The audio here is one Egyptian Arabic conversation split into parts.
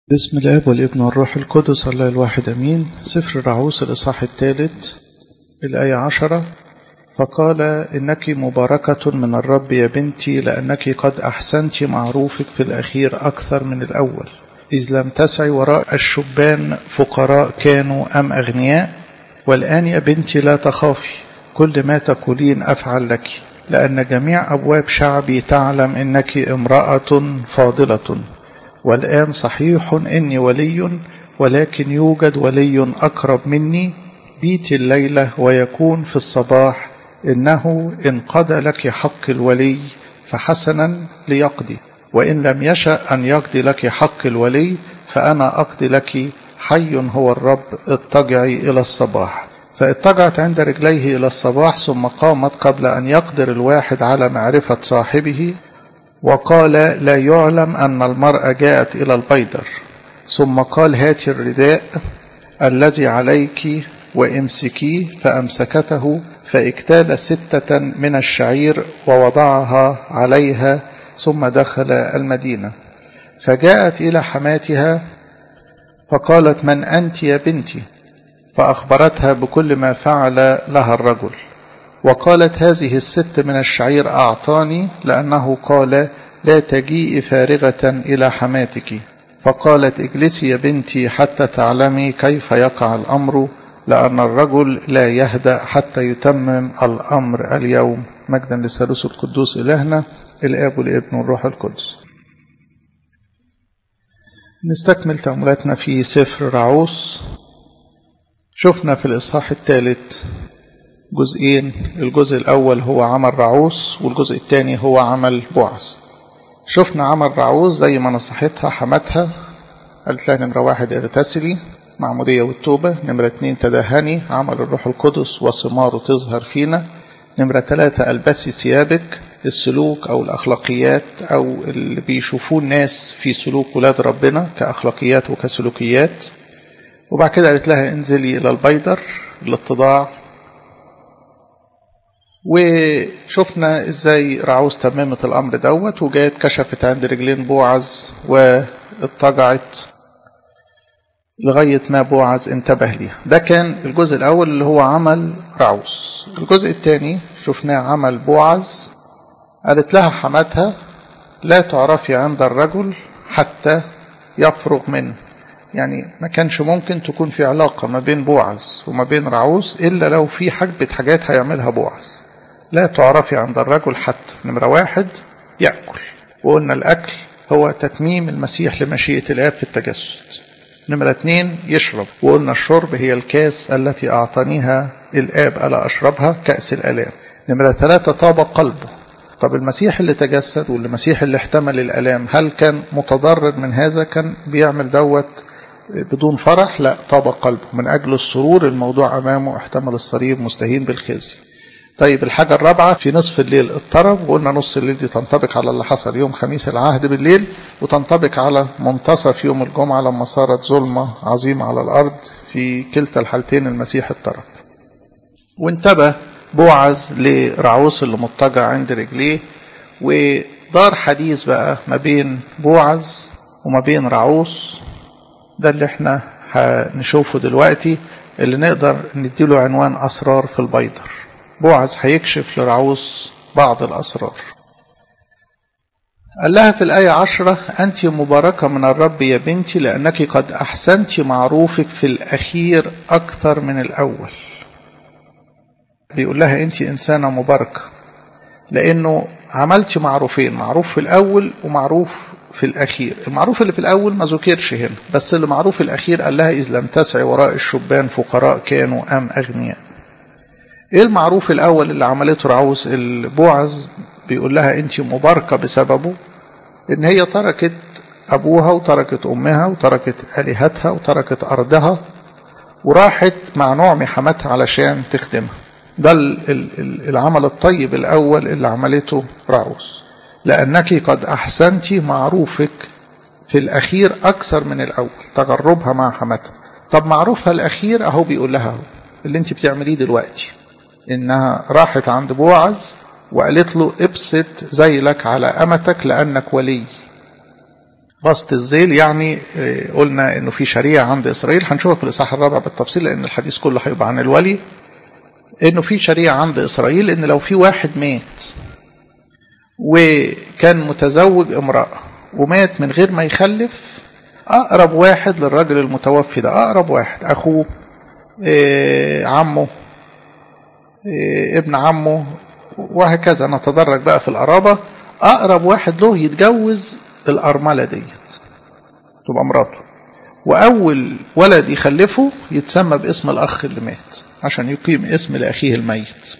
بسم الاب والابن والروح القدس الله الواحد امين سفر الرعوس الاصحاح الثالث الايه عشره فقال انك مباركه من الرب يا بنتي لانك قد احسنت معروفك في الاخير اكثر من الاول اذ لم تسعي وراء الشبان فقراء كانوا ام اغنياء والان يا بنتي لا تخافي كل ما تقولين افعل لك لان جميع ابواب شعبي تعلم انك امراه فاضله والآن صحيح إني ولي ولكن يوجد ولي أقرب مني بيت الليلة ويكون في الصباح إنه إن قضى لك حق الولي فحسنا ليقضي وإن لم يشأ أن يقضي لك حق الولي فأنا أقضي لك حي هو الرب اضطجعي إلى الصباح فاضطجعت عند رجليه إلى الصباح ثم قامت قبل أن يقدر الواحد على معرفة صاحبه وقال لا يعلم أن المرأة جاءت إلى البيدر ثم قال هات الرداء الذي عليك وامسكيه فأمسكته فاكتال ستة من الشعير ووضعها عليها ثم دخل المدينة فجاءت إلى حماتها فقالت من أنت يا بنتي فأخبرتها بكل ما فعل لها الرجل وقالت هذه الست من الشعير أعطاني لأنه قال لا تجيء فارغة إلى حماتك فقالت اجلسي يا بنتي حتى تعلمي كيف يقع الأمر لأن الرجل لا يهدأ حتى يتمم الأمر اليوم مجدا للثالوث القدوس إلهنا الآب والابن والروح القدس نستكمل تأملاتنا في سفر رعوس شفنا في الإصحاح الثالث جزئين الجزء الأول هو عمل رعوس والجزء الثاني هو عمل بوعز شفنا عمل رعوس زي ما نصحتها حماتها قالت لها نمرة واحد اغتسلي معمودية والتوبة نمرة اتنين تدهني عمل الروح القدس وثماره تظهر فينا نمرة ثلاثة ألبسي ثيابك السلوك أو الأخلاقيات أو اللي بيشوفوه الناس في سلوك ولاد ربنا كأخلاقيات وكسلوكيات وبعد كده قالت لها انزلي إلى البيدر الاتضاع وشفنا ازاي رعوز تممت الامر دوت وجات كشفت عند رجلين بوعز واضطجعت لغاية ما بوعز انتبه ليها ده كان الجزء الأول اللي هو عمل رعوز الجزء الثاني شفناه عمل بوعز قالت لها حماتها لا تعرفي عند الرجل حتى يفرغ منه يعني ما كانش ممكن تكون في علاقة ما بين بوعز وما بين رعوز إلا لو في حجبة حاجات هيعملها بوعز لا تعرفي عند الرجل حتى نمرة واحد يأكل وقلنا الأكل هو تتميم المسيح لمشيئة الآب في التجسد نمرة اتنين يشرب وقلنا الشرب هي الكاس التي أعطانيها الآب ألا أشربها كأس الآلام نمرة ثلاثة طاب قلبه طب المسيح اللي تجسد والمسيح اللي احتمل الآلام هل كان متضرر من هذا كان بيعمل دوت بدون فرح لا طاب قلبه من أجل السرور الموضوع أمامه احتمل الصليب مستهين بالخزي طيب الحاجة الرابعة في نصف الليل اضطرب وقلنا نص الليل دي تنطبق على اللي حصل يوم خميس العهد بالليل وتنطبق على منتصف يوم الجمعة لما صارت ظلمة عظيمة على الأرض في كلتا الحالتين المسيح اضطرب وانتبه بوعز لرعوس اللي مضطجع عند رجليه ودار حديث بقى ما بين بوعز وما بين رعوس ده اللي احنا هنشوفه دلوقتي اللي نقدر نديله عنوان أسرار في البيضر بوعز هيكشف لرعوس بعض الأسرار قال لها في الآية عشرة أنت مباركة من الرب يا بنتي لأنك قد أحسنت معروفك في الأخير أكثر من الأول بيقول لها أنت إنسانة مباركة لأنه عملت معروفين معروف في الأول ومعروف في الأخير المعروف اللي في الأول ما ذكرش هنا بس اللي معروف في الأخير قال لها إذ لم تسعي وراء الشبان فقراء كانوا أم أغنياء ايه المعروف الاول اللي عملته رعوس البوعز بيقول لها انت مباركه بسببه ان هي تركت ابوها وتركت امها وتركت الهتها وتركت ارضها وراحت مع نعم حماتها علشان تخدمها ده العمل الطيب الاول اللي عملته رعوس لانك قد احسنت معروفك في الاخير اكثر من الاول تغربها مع حماتها طب معروفها الاخير اهو بيقول لها اهو اللي انت بتعمليه دلوقتي انها راحت عند بوعز وقالت له ابسط ذيلك على امتك لانك ولي بسط الذيل يعني قلنا انه في شريعة عند اسرائيل هنشوفها في الاصحاح الرابع بالتفصيل لان الحديث كله هيبقى عن الولي انه في شريعة عند اسرائيل ان لو في واحد مات وكان متزوج امرأة ومات من غير ما يخلف اقرب واحد للراجل المتوفي ده اقرب واحد اخوه إيه عمه إيه ابن عمه وهكذا نتدرج بقى في القرابة اقرب واحد له يتجوز الارملة ديت تبقى مراته واول ولد يخلفه يتسمى باسم الاخ اللي مات عشان يقيم اسم لاخيه الميت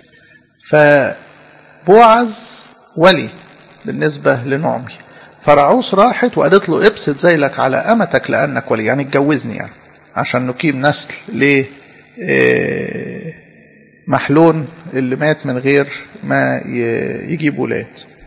فبوعز ولي بالنسبة لنعمي فرعوس راحت وقالت له ابسط زيلك على أمتك لأنك ولي يعني اتجوزني يعني عشان نقيم نسل ل محلون اللي مات من غير ما يجيب ولاد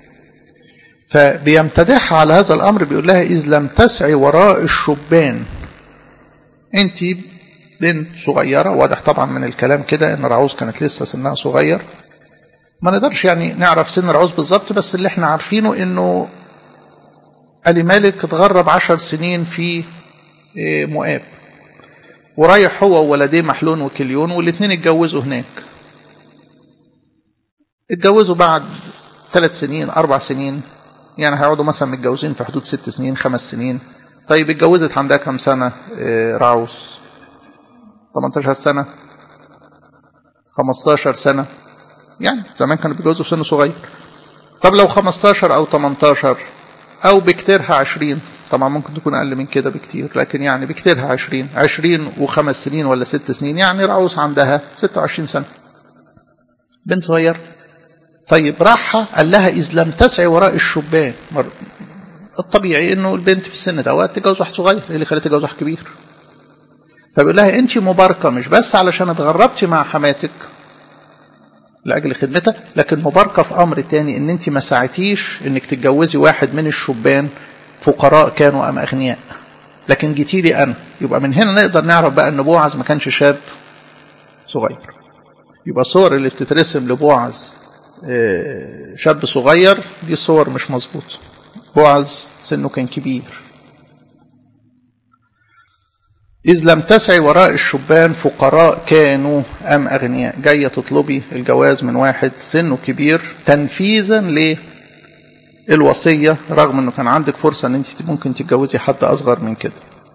فبيمتدحها على هذا الأمر بيقول لها إذ لم تسعي وراء الشبان أنت بنت صغيرة واضح طبعا من الكلام كده إن رعوز كانت لسه سنها صغير ما نقدرش يعني نعرف سن رعوز بالظبط بس اللي احنا عارفينه انه ألي مالك اتغرب عشر سنين في مؤاب ورايح هو وولديه محلون وكليون والاثنين اتجوزوا هناك اتجوزوا بعد ثلاث سنين أربع سنين يعني هيقعدوا مثلا متجوزين في حدود ست سنين خمس سنين طيب اتجوزت عندها كم سنة راعوس 18 سنة 15 سنة يعني زمان كانوا بيتجوزوا في سن صغير طب لو 15 أو 18 أو بكتيرها 20 طبعا ممكن تكون أقل من كده بكتير لكن يعني بكتيرها 20 20 وخمس سنين ولا ست سنين يعني رعوس عندها 26 سنة بنت صغير طيب راحة قال لها إذ لم تسعي وراء الشبان الطبيعي إنه البنت في السن دوت تتجوز واحد صغير إيه اللي خليها تتجوز واحد كبير فبيقول لها أنت مباركة مش بس علشان اتغربتي مع حماتك لأجل خدمتها لكن مباركة في أمر تاني إن أنت ما ساعتيش إنك تتجوزي واحد من الشبان فقراء كانوا أم أغنياء لكن جيتي لي أنا يبقى من هنا نقدر نعرف بقى إن بوعز ما كانش شاب صغير يبقى الصور اللي بتترسم لبوعز شاب صغير دي صور مش مظبوطة بوعز سنه كان كبير إذ لم تسعي وراء الشبان فقراء كانوا أم أغنياء جاية تطلبي الجواز من واحد سنه كبير تنفيذا للوصية رغم أنه كان عندك فرصة أن أنت ممكن تتجوزي حد أصغر من كده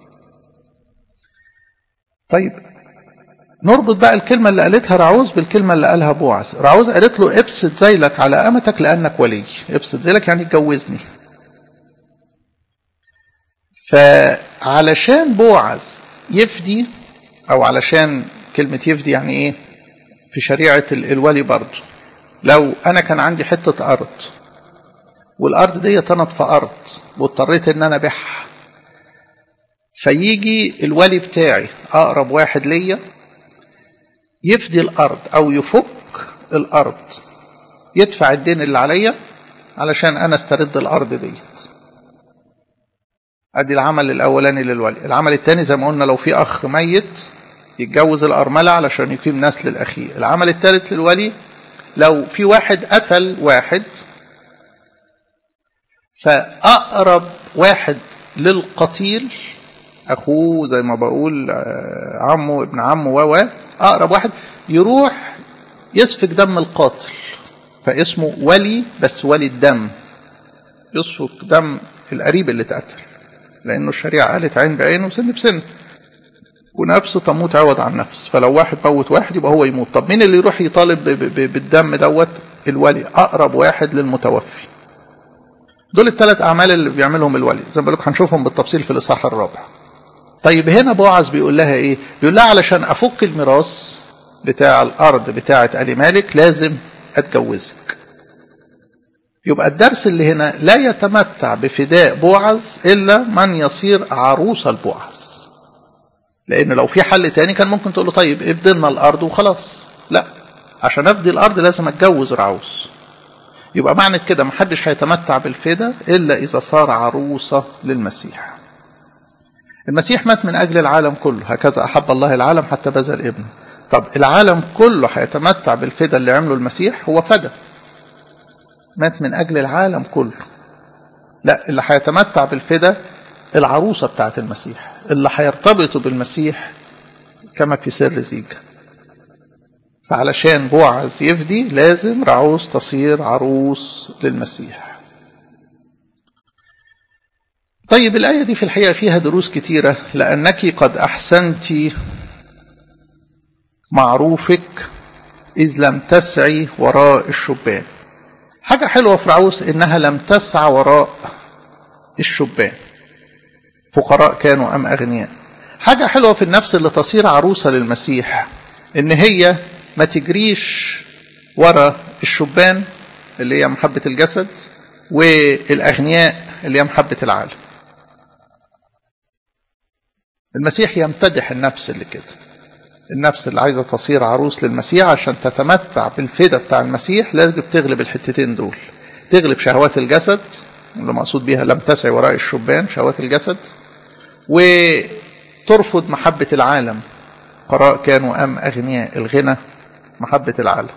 طيب نربط بقى الكلمة اللي قالتها رعوز بالكلمة اللي قالها بوعز رعوز قالت له ابسط زيلك على أمتك لأنك ولي ابسط زيلك يعني اتجوزني فعلشان بوعز يفدي او علشان كلمة يفدي يعني ايه في شريعة الولي برضه لو انا كان عندي حتة ارض والارض دي طنت في ارض واضطريت ان انا ابيعها فيجي الولي بتاعي اقرب واحد ليا يفدي الارض او يفك الارض يدفع الدين اللي عليا علشان انا استرد الارض ديت ادي العمل الاولاني للولي العمل الثاني زي ما قلنا لو في اخ ميت يتجوز الارمله علشان يقيم نسل الاخير العمل الثالث للولي لو في واحد قتل واحد فاقرب واحد للقتيل اخوه زي ما بقول عمه ابن عمه و اقرب واحد يروح يسفك دم القاتل فاسمه ولي بس ولي الدم يسفك دم القريب اللي اتقتل لأنه الشريعة قالت عين بعين وسن بسن ونفس تموت عوض عن نفس فلو واحد موت واحد يبقى هو يموت طب مين اللي يروح يطالب بالدم دوت الولي أقرب واحد للمتوفي دول الثلاث أعمال اللي بيعملهم الولي زي ما بقول لكم هنشوفهم بالتفصيل في الإصحاح الرابع طيب هنا بوعز بيقول لها إيه بيقول لها علشان أفك الميراث بتاع الأرض بتاعة ألي مالك لازم أتجوزك يبقى الدرس اللي هنا لا يتمتع بفداء بوعز إلا من يصير عروس البوعز لأن لو في حل تاني كان ممكن تقول له طيب ابدلنا الأرض وخلاص لا عشان أفدي الأرض لازم أتجوز رعوس يبقى معنى كده محدش هيتمتع بالفداء إلا إذا صار عروسة للمسيح المسيح مات من أجل العالم كله هكذا أحب الله العالم حتى بذل ابنه طب العالم كله هيتمتع بالفداء اللي عمله المسيح هو فدى مات من أجل العالم كله لا اللي هيتمتع بالفدا العروسة بتاعت المسيح اللي هيرتبطوا بالمسيح كما في سر زيجة فعلشان بوعز يفدي لازم رعوز تصير عروس للمسيح طيب الآية دي في الحقيقة فيها دروس كتيرة لأنك قد أحسنت معروفك إذ لم تسعي وراء الشبان حاجة حلوة في رعوس إنها لم تسعى وراء الشبان فقراء كانوا أم أغنياء حاجة حلوة في النفس اللي تصير عروسة للمسيح إن هي ما تجريش ورا الشبان اللي هي محبة الجسد والأغنياء اللي هي محبة العالم المسيح يمتدح النفس اللي كده النفس اللي عايزة تصير عروس للمسيح عشان تتمتع بالفدا بتاع المسيح لازم تغلب الحتتين دول تغلب شهوات الجسد اللي مقصود بيها لم تسعي وراء الشبان شهوات الجسد وترفض محبة العالم قراء كانوا أم أغنياء الغنى محبة العالم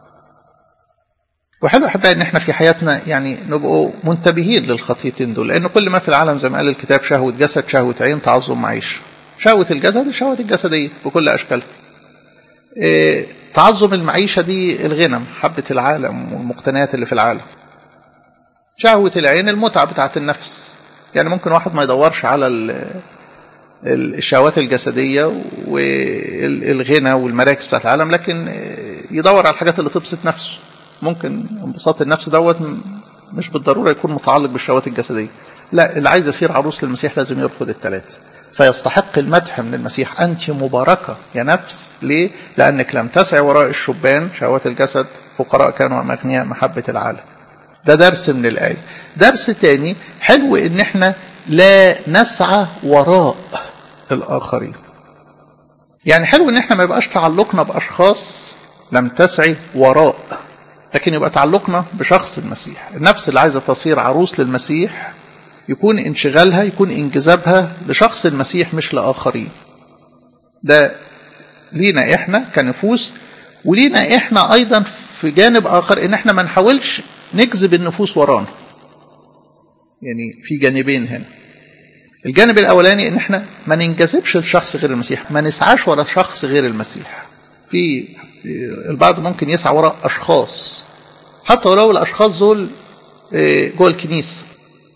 وحلو أحبائي إن إحنا في حياتنا يعني نبقوا منتبهين للخطيتين دول لأن كل ما في العالم زي ما قال الكتاب شهوة جسد شهوة عين تعظم معيشة شهوة الجسد الشهوة الجسدية بكل أشكالها إيه تعظم المعيشة دي الغنى محبة العالم والمقتنيات اللي في العالم شهوة العين المتعة بتاعت النفس يعني ممكن واحد ما يدورش على الشهوات الجسدية والغنى والمراكز بتاعت العالم لكن يدور على الحاجات اللي تبسط نفسه ممكن انبساط النفس دوت مش بالضرورة يكون متعلق بالشهوات الجسدية لا اللي عايز يصير عروس للمسيح لازم يرفض الثلاثة فيستحق المدح من المسيح أنت مباركة يا نفس ليه؟ لأنك لم تسعي وراء الشبان شهوات الجسد فقراء كانوا أغنياء محبة العالم ده درس من الآية درس تاني حلو إن احنا لا نسعى وراء الآخرين يعني حلو إن احنا ما يبقاش تعلقنا بأشخاص لم تسعي وراء لكن يبقى تعلقنا بشخص المسيح النفس اللي عايزة تصير عروس للمسيح يكون انشغالها يكون انجذابها لشخص المسيح مش لآخرين ده لينا احنا كنفوس ولينا احنا ايضا في جانب اخر ان احنا ما نحاولش نجذب النفوس ورانا يعني في جانبين هنا الجانب الاولاني ان احنا ما ننجذبش لشخص غير المسيح ما نسعاش ورا شخص غير المسيح في البعض ممكن يسعى وراء اشخاص حتى ولو الاشخاص دول جوه الكنيسه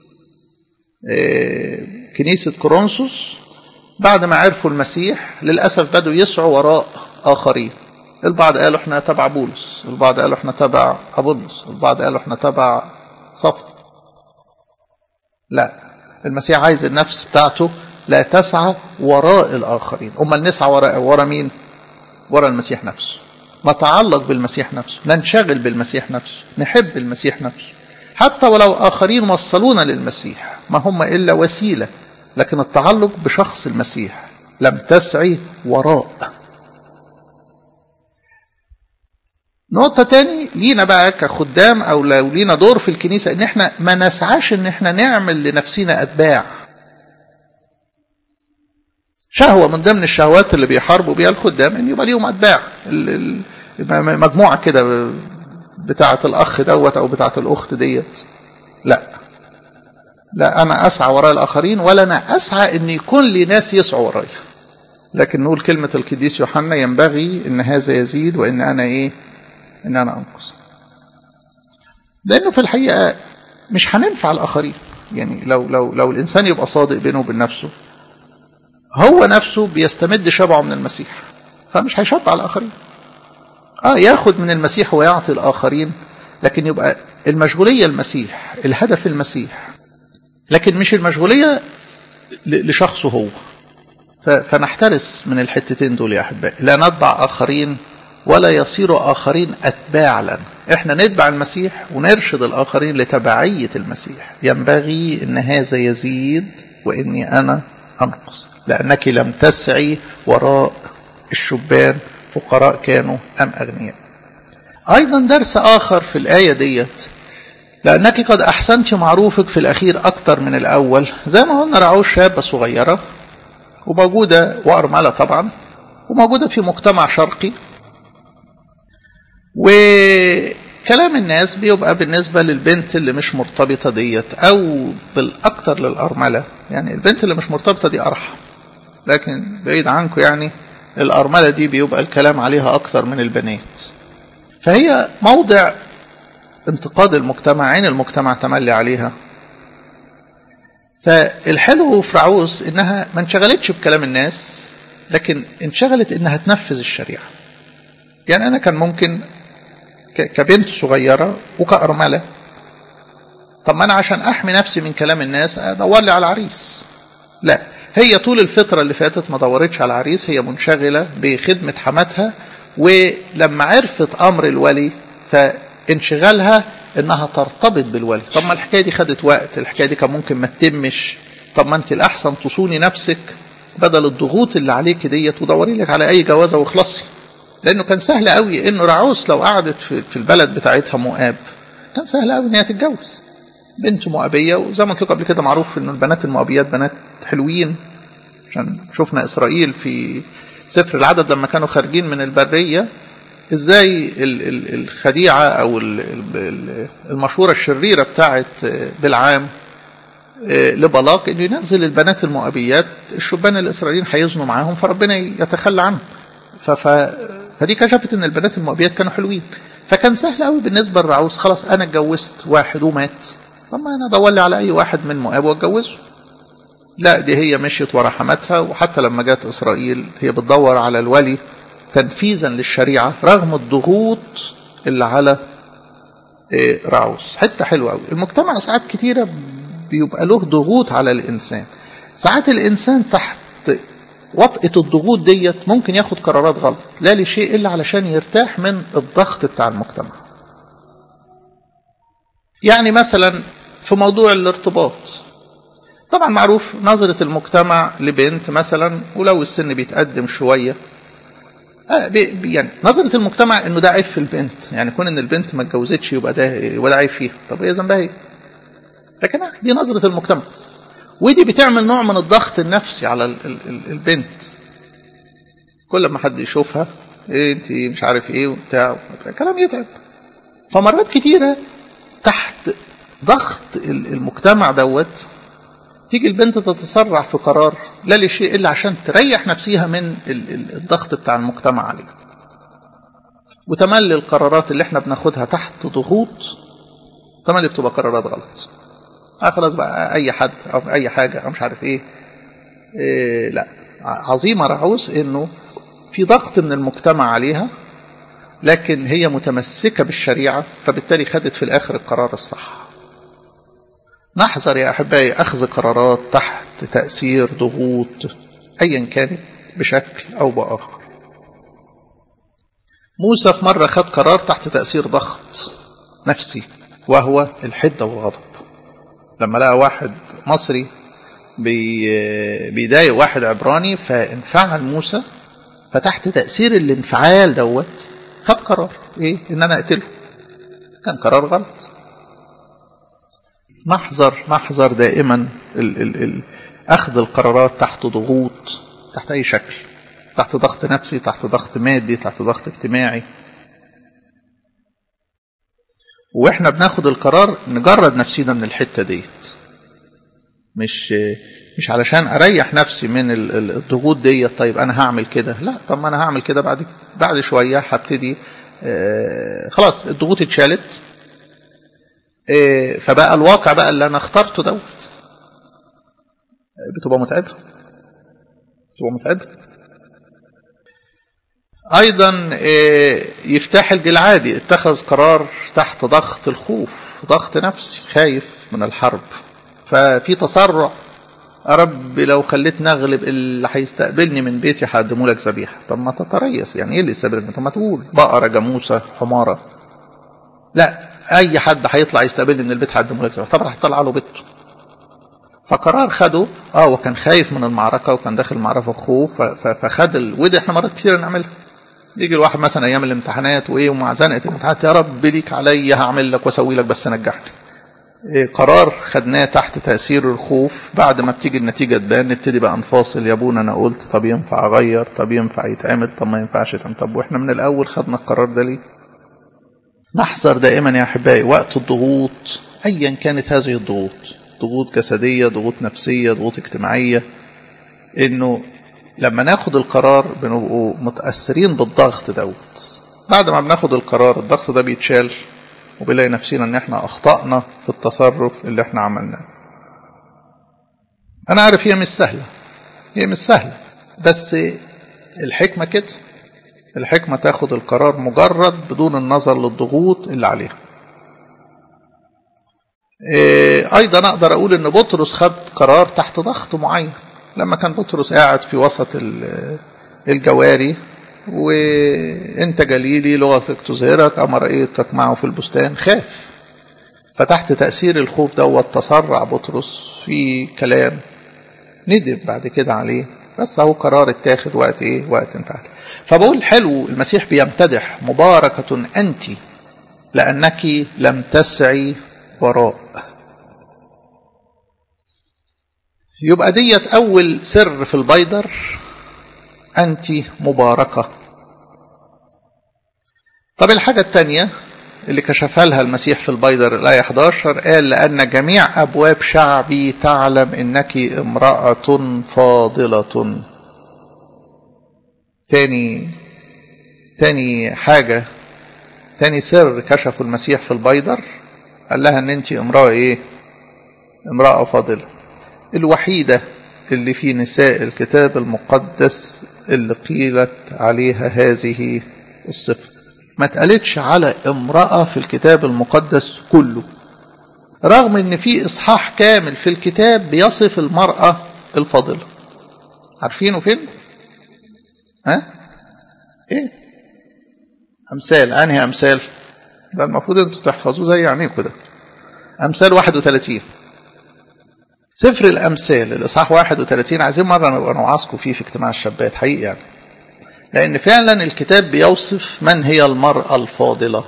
كنيسه كورنثوس بعد ما عرفوا المسيح للاسف بدوا يسعوا وراء اخرين البعض قالوا احنا تبع بولس البعض قالوا احنا تبع ابولس البعض قالوا احنا تبع صف لا المسيح عايز النفس بتاعته لا تسعى وراء الاخرين امال نسعى وراء ورا مين ورا المسيح نفسه نتعلق بالمسيح نفسه ننشغل بالمسيح نفسه نحب المسيح نفسه حتى ولو آخرين وصلونا للمسيح ما هم إلا وسيلة لكن التعلق بشخص المسيح لم تسعي وراء نقطة تاني لينا بقى كخدام أو لو لينا دور في الكنيسة إن إحنا ما نسعاش إن إحنا نعمل لنفسنا أتباع شهوة من ضمن الشهوات اللي بيحاربوا بيها الخدام إن يبقى ليهم أتباع مجموعة كده بتاعة الأخ دوت أو بتاعة الأخت ديت لا لا أنا أسعى وراء الآخرين ولا أنا أسعى إن يكون لي ناس يسعوا ورايا لكن نقول كلمة القديس يوحنا ينبغي إن هذا يزيد وإن أنا إيه إن أنا أنقص لأنه في الحقيقة مش هننفع الآخرين يعني لو لو لو الإنسان يبقى صادق بينه وبين نفسه هو نفسه بيستمد شبعه من المسيح فمش هيشبع الآخرين اه ياخد من المسيح ويعطي الآخرين لكن يبقى المشغولية المسيح الهدف المسيح لكن مش المشغولية لشخصه هو فنحترس من الحتتين دول يا أحبائي لا نتبع آخرين ولا يصير آخرين أتباع لنا إحنا نتبع المسيح ونرشد الآخرين لتبعية المسيح ينبغي أن هذا يزيد وإني أنا أنقص لأنك لم تسعي وراء الشبان فقراء كانوا أم أغنياء أيضا درس آخر في الآية ديت لأنك قد أحسنت معروفك في الأخير أكتر من الأول زي ما قلنا رعوش شابة صغيرة وموجودة وأرملة طبعا وموجودة في مجتمع شرقي كلام الناس بيبقى بالنسبة للبنت اللي مش مرتبطة ديت أو بالأكثر للأرملة يعني البنت اللي مش مرتبطة دي أرحم لكن بعيد عنكم يعني الأرملة دي بيبقى الكلام عليها أكثر من البنات فهي موضع انتقاد المجتمع عين المجتمع تملي عليها فالحلو في رعوز انها ما انشغلتش بكلام الناس لكن انشغلت انها تنفذ الشريعه يعني انا كان ممكن كبنت صغيره وكأرمله طب ما انا عشان احمي نفسي من كلام الناس ادور لي على عريس لا هي طول الفتره اللي فاتت ما دورتش على عريس هي منشغله بخدمه حماتها ولما عرفت امر الولي فانشغالها انها ترتبط بالولي طب ما الحكايه دي خدت وقت الحكايه دي كان ممكن ما تتمش طب ما انت الاحسن تصوني نفسك بدل الضغوط اللي عليك ديت ودوري لك على اي جوازه واخلصي لانه كان سهل قوي انه رعوس لو قعدت في البلد بتاعتها مؤاب كان سهل قوي ان هي تتجوز بنت مؤابيه وزي ما قلت لكم قبل كده معروف ان البنات المؤابيات بنات حلوين عشان شفنا اسرائيل في سفر العدد لما كانوا خارجين من البريه ازاي الخديعه او المشوره الشريره بتاعت بالعام لبلاق انه ينزل البنات المؤابيات الشبان الاسرائيليين هيزنوا معاهم فربنا يتخلى عنهم ف فدي كشفت ان البنات المؤابيات كانوا حلوين فكان سهل قوي بالنسبه للرعوس خلاص انا اتجوزت واحد ومات طب ما انا ادور لي على اي واحد من مؤاب واتجوزه لا دي هي مشيت ورا حماتها وحتى لما جت اسرائيل هي بتدور على الولي تنفيذا للشريعه رغم الضغوط اللي على رعوس حته حلوه قوي المجتمع ساعات كتيره بيبقى له ضغوط على الانسان ساعات الانسان تحت وطئة الضغوط ديت ممكن ياخد قرارات غلط لا لشيء إلا علشان يرتاح من الضغط بتاع المجتمع يعني مثلا في موضوع الارتباط طبعا معروف نظرة المجتمع لبنت مثلا ولو السن بيتقدم شوية آه بي يعني نظرة المجتمع انه ده عيب في البنت يعني كون ان البنت ما اتجوزتش يبقى ده يبقى ده عيب فيها طب هي ذنبها ايه؟ لكن دي نظرة المجتمع ودي بتعمل نوع من الضغط النفسي على ال ال ال البنت كل ما حد يشوفها إيه انت مش عارف ايه وبتاع كلام يتعب فمرات كتيرة تحت ضغط المجتمع دوت تيجي البنت تتسرع في قرار لا لشيء الا عشان تريح نفسها من الضغط بتاع المجتمع عليها وتملي القرارات اللي احنا بناخدها تحت ضغوط تملي بتبقى قرارات غلط آه خلاص بقى اي حد او اي حاجه او مش عارف ايه, إيه لا عظيمه رعوس انه في ضغط من المجتمع عليها لكن هي متمسكه بالشريعه فبالتالي خدت في الاخر القرار الصح نحذر يا احبائي اخذ قرارات تحت تاثير ضغوط ايا كانت بشكل او باخر موسى في مره خد قرار تحت تاثير ضغط نفسي وهو الحده والغضب لما لقى واحد مصري بي بيضايق واحد عبراني فانفعل موسى فتحت تأثير الانفعال دوت خد قرار ايه ان انا اقتله كان قرار غلط نحذر نحذر دائما ال ال ال اخذ القرارات تحت ضغوط تحت اي شكل تحت ضغط نفسي تحت ضغط مادي تحت ضغط اجتماعي واحنا بناخد القرار نجرد نفسينا من الحته ديت مش مش علشان اريح نفسي من الضغوط ديت طيب انا هعمل كده لا طب ما انا هعمل كده بعد بعد شويه هبتدي آه خلاص الضغوط اتشالت آه فبقى الواقع بقى اللي انا اخترته دوت بتبقى متعبه بتبقى متعبه ايضا يفتح الجلعادي اتخذ قرار تحت ضغط الخوف ضغط نفسي خايف من الحرب ففي تسرع يا رب لو خليتني اغلب اللي هيستقبلني من بيتي هقدمه لك ذبيحه طب ما تتريث يعني ايه اللي يستقبلني طب ما تقول بقره جاموسه حماره لا اي حد هيطلع يستقبلني من البيت هقدمه لك ذبيحه طبعا هيطلع له بيته فقرار خده اه وكان خايف من المعركه وكان داخل المعركه خوف فخد ال... ودي احنا مرات كتير نعملها يجي الواحد مثلا ايام الامتحانات وايه ومع زنقه الامتحانات يا رب ليك عليا هعمل لك واسوي لك بس نجحني إيه قرار خدناه تحت تاثير الخوف بعد ما بتيجي النتيجه تبان نبتدي بقى نفاصل يا ابونا انا قلت طب ينفع اغير طب ينفع يتعمل طب ما ينفعش يتعمل طب واحنا من الاول خدنا القرار ده ليه نحذر دائما يا أحبائي وقت الضغوط أيا كانت هذه الضغوط ضغوط جسدية ضغوط نفسية ضغوط اجتماعية إنه لما ناخد القرار بنبقوا متأثرين بالضغط دوت بعد ما بناخد القرار الضغط ده بيتشال وبنلاقي نفسنا ان احنا اخطأنا في التصرف اللي احنا عملناه انا عارف هي مش سهلة هي مش سهلة بس الحكمة كده الحكمة تاخد القرار مجرد بدون النظر للضغوط اللي عليها ايضا اقدر اقول ان بطرس خد قرار تحت ضغط معين لما كان بطرس قاعد في وسط الجواري وانت جليلي لغتك تظهرك اما رايتك معه في البستان خاف فتحت تاثير الخوف دوت تسرع بطرس في كلام ندم بعد كده عليه بس هو قرار اتاخد وقت ايه وقت انفعل فبقول حلو المسيح بيمتدح مباركة أنت لأنك لم تسعي وراء يبقى ديت أول سر في البيدر أنت مباركة طب الحاجة الثانية اللي كشفها لها المسيح في البيدر الآية 11 قال لأن جميع أبواب شعبي تعلم إنك امرأة فاضلة تاني تاني حاجة تاني سر كشفه المسيح في البيدر قال لها ان انت امرأة ايه امرأة فاضلة الوحيدة اللي في نساء الكتاب المقدس اللي قيلت عليها هذه الصفة ما اتقالتش على امرأة في الكتاب المقدس كله رغم ان في اصحاح كامل في الكتاب بيصف المرأة الفاضلة عارفينه فين ها ايه امثال انهي امثال ده المفروض انتوا تحفظوه زي عينيكم ده امثال 31 سفر الامثال الاصحاح 31 عايزين مره نبقى نوعظكم فيه في اجتماع الشابات حقيقي يعني لان فعلا الكتاب بيوصف من هي المراه الفاضله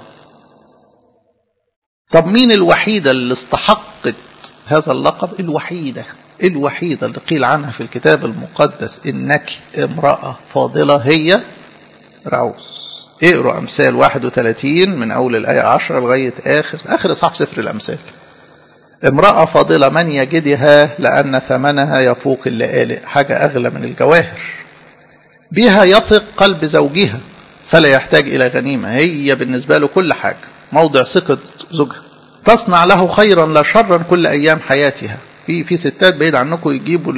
طب مين الوحيده اللي استحقت هذا اللقب الوحيده الوحيده اللي قيل عنها في الكتاب المقدس انك امراه فاضله هي رعوز اقروا امثال 31 من اول الايه 10 لغايه اخر اخر اصحاح سفر الامثال امراه فاضله من يجدها لان ثمنها يفوق اللآلئ حاجه اغلى من الجواهر بها يثق قلب زوجها فلا يحتاج الى غنيمه هي بالنسبه له كل حاجه موضع ثقه زوجها تصنع له خيرا لا شرا كل ايام حياتها في في ستات بعيد عنكم يجيبوا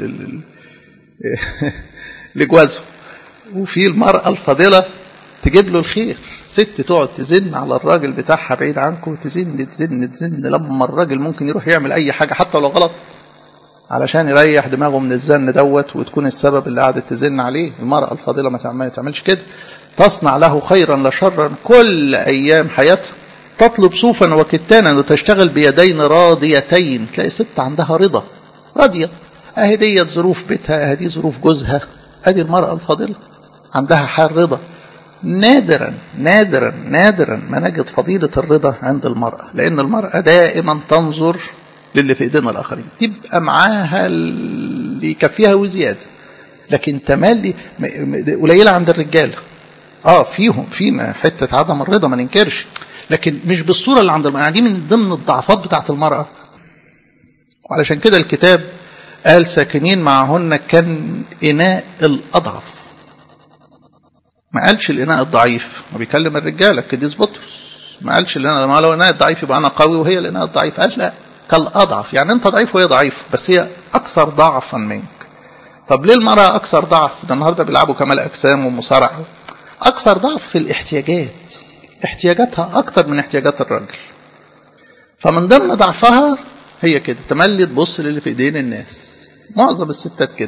لجوازهم وفي المراه الفاضله تجيب له الخير ست تقعد تزن على الراجل بتاعها بعيد عنكم تزن تزن تزن لما الراجل ممكن يروح يعمل اي حاجه حتى لو غلط علشان يريح دماغه من الزن دوت وتكون السبب اللي قعدت تزن عليه المرأة الفاضلة ما تعملش كده تصنع له خيرا لا شرا كل أيام حياتها تطلب صوفا وكتانا وتشتغل بيدين راضيتين تلاقي ست عندها رضا راضية اهي ديت ظروف بيتها اهي دي ظروف جوزها ادي المرأة الفاضلة عندها حال رضا نادرا نادرا نادرا ما نجد فضيلة الرضا عند المرأة لأن المرأة دائما تنظر للي في ايدينا الآخرين تبقى معاها اللي يكفيها وزيادة لكن تملي قليلة عند الرجالة اه فيهم فينا حتة عدم الرضا ما ننكرش لكن مش بالصورة اللي عند المرأة دي من ضمن الضعفات بتاعت المرأة وعلشان كده الكتاب قال ساكنين معهن كان إناء الأضعف ما قالش الإناء الضعيف ما بيكلم الرجالة القديس بطرس ما قالش الإناء ما لو الإناء الضعيف يبقى أنا قوي وهي الإناء الضعيف قال لا كالأضعف يعني أنت ضعيف وهي ضعيف بس هي أكثر ضعفا منك طب ليه المرأة أكثر ضعف ده النهاردة بيلعبوا كمال أجسام ومصارعة أكثر ضعف في الاحتياجات احتياجاتها أكثر من احتياجات الراجل فمن ضمن ضعفها هي كده تملي تبص للي في ايدين الناس معظم الستات كده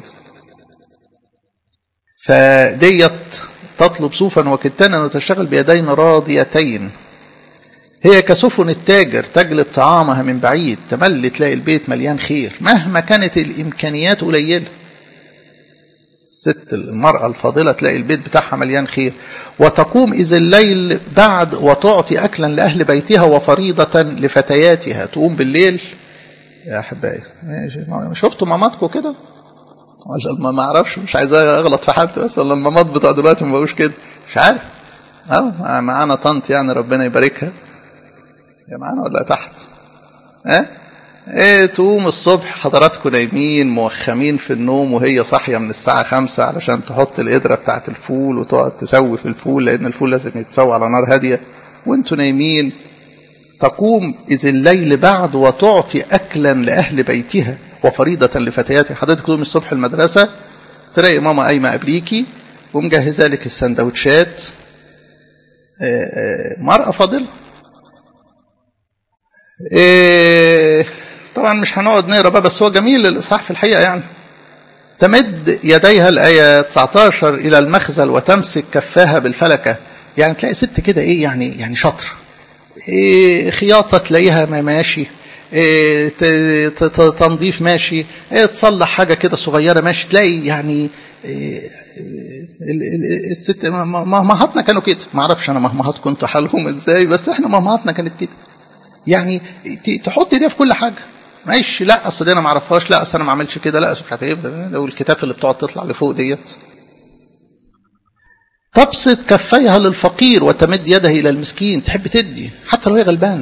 فديت تطلب صوفا وكتانا وتشتغل بيدين راضيتين هي كسفن التاجر تجلب طعامها من بعيد تملي تلاقي البيت مليان خير مهما كانت الإمكانيات قليلة الست المرأة الفاضلة تلاقي البيت بتاعها مليان خير وتقوم إذا الليل بعد وتعطي أكلا لأهل بيتها وفريضة لفتياتها تقوم بالليل يا أحبائي شفتوا ماماتكم كده ولا ما اعرفش مش عايز اغلط في حد بس ولا المامات بتوع دلوقتي ما بقوش كده مش عارف اه معانا طنط يعني ربنا يباركها يا معانا ولا تحت ها ايه تقوم الصبح حضراتكم نايمين موخمين في النوم وهي صاحيه من الساعه خمسة علشان تحط القدره بتاعه الفول وتقعد تسوي في الفول لان الفول لازم يتسوى على نار هاديه وانتوا نايمين تقوم إذ الليل بعد وتعطي أكلا لأهل بيتها وفريضة لفتياتها حضرتك تقوم الصبح المدرسة تلاقي ماما قايمة قبليكي ومجهزة لك السندوتشات مرأة فاضلة طبعا مش هنقعد نقرا بقى بس هو جميل الإصحاح في الحقيقة يعني تمد يديها الآية 19 إلى المخزل وتمسك كفاها بالفلكة يعني تلاقي ست كده إيه يعني يعني شاطرة إيه خياطة تلاقيها ما ماشي إيه تنظيف ماشي إيه تصلح حاجة كده صغيرة ماشي تلاقي يعني إيه الست مهمهاتنا كانوا كده ما اعرفش انا مهمهات كنت حالهم ازاي بس احنا مهمهاتنا كانت كده يعني تحط ايديها في كل حاجه ماشي لا اصل دي انا ما اعرفهاش لا اصل انا ما اعملش كده لا اصل مش عارف ايه لو الكتاب اللي بتقعد تطلع لفوق ديت تبسط كفيها للفقير وتمد يدها إلى المسكين تحب تدي حتى لو هي غلبانة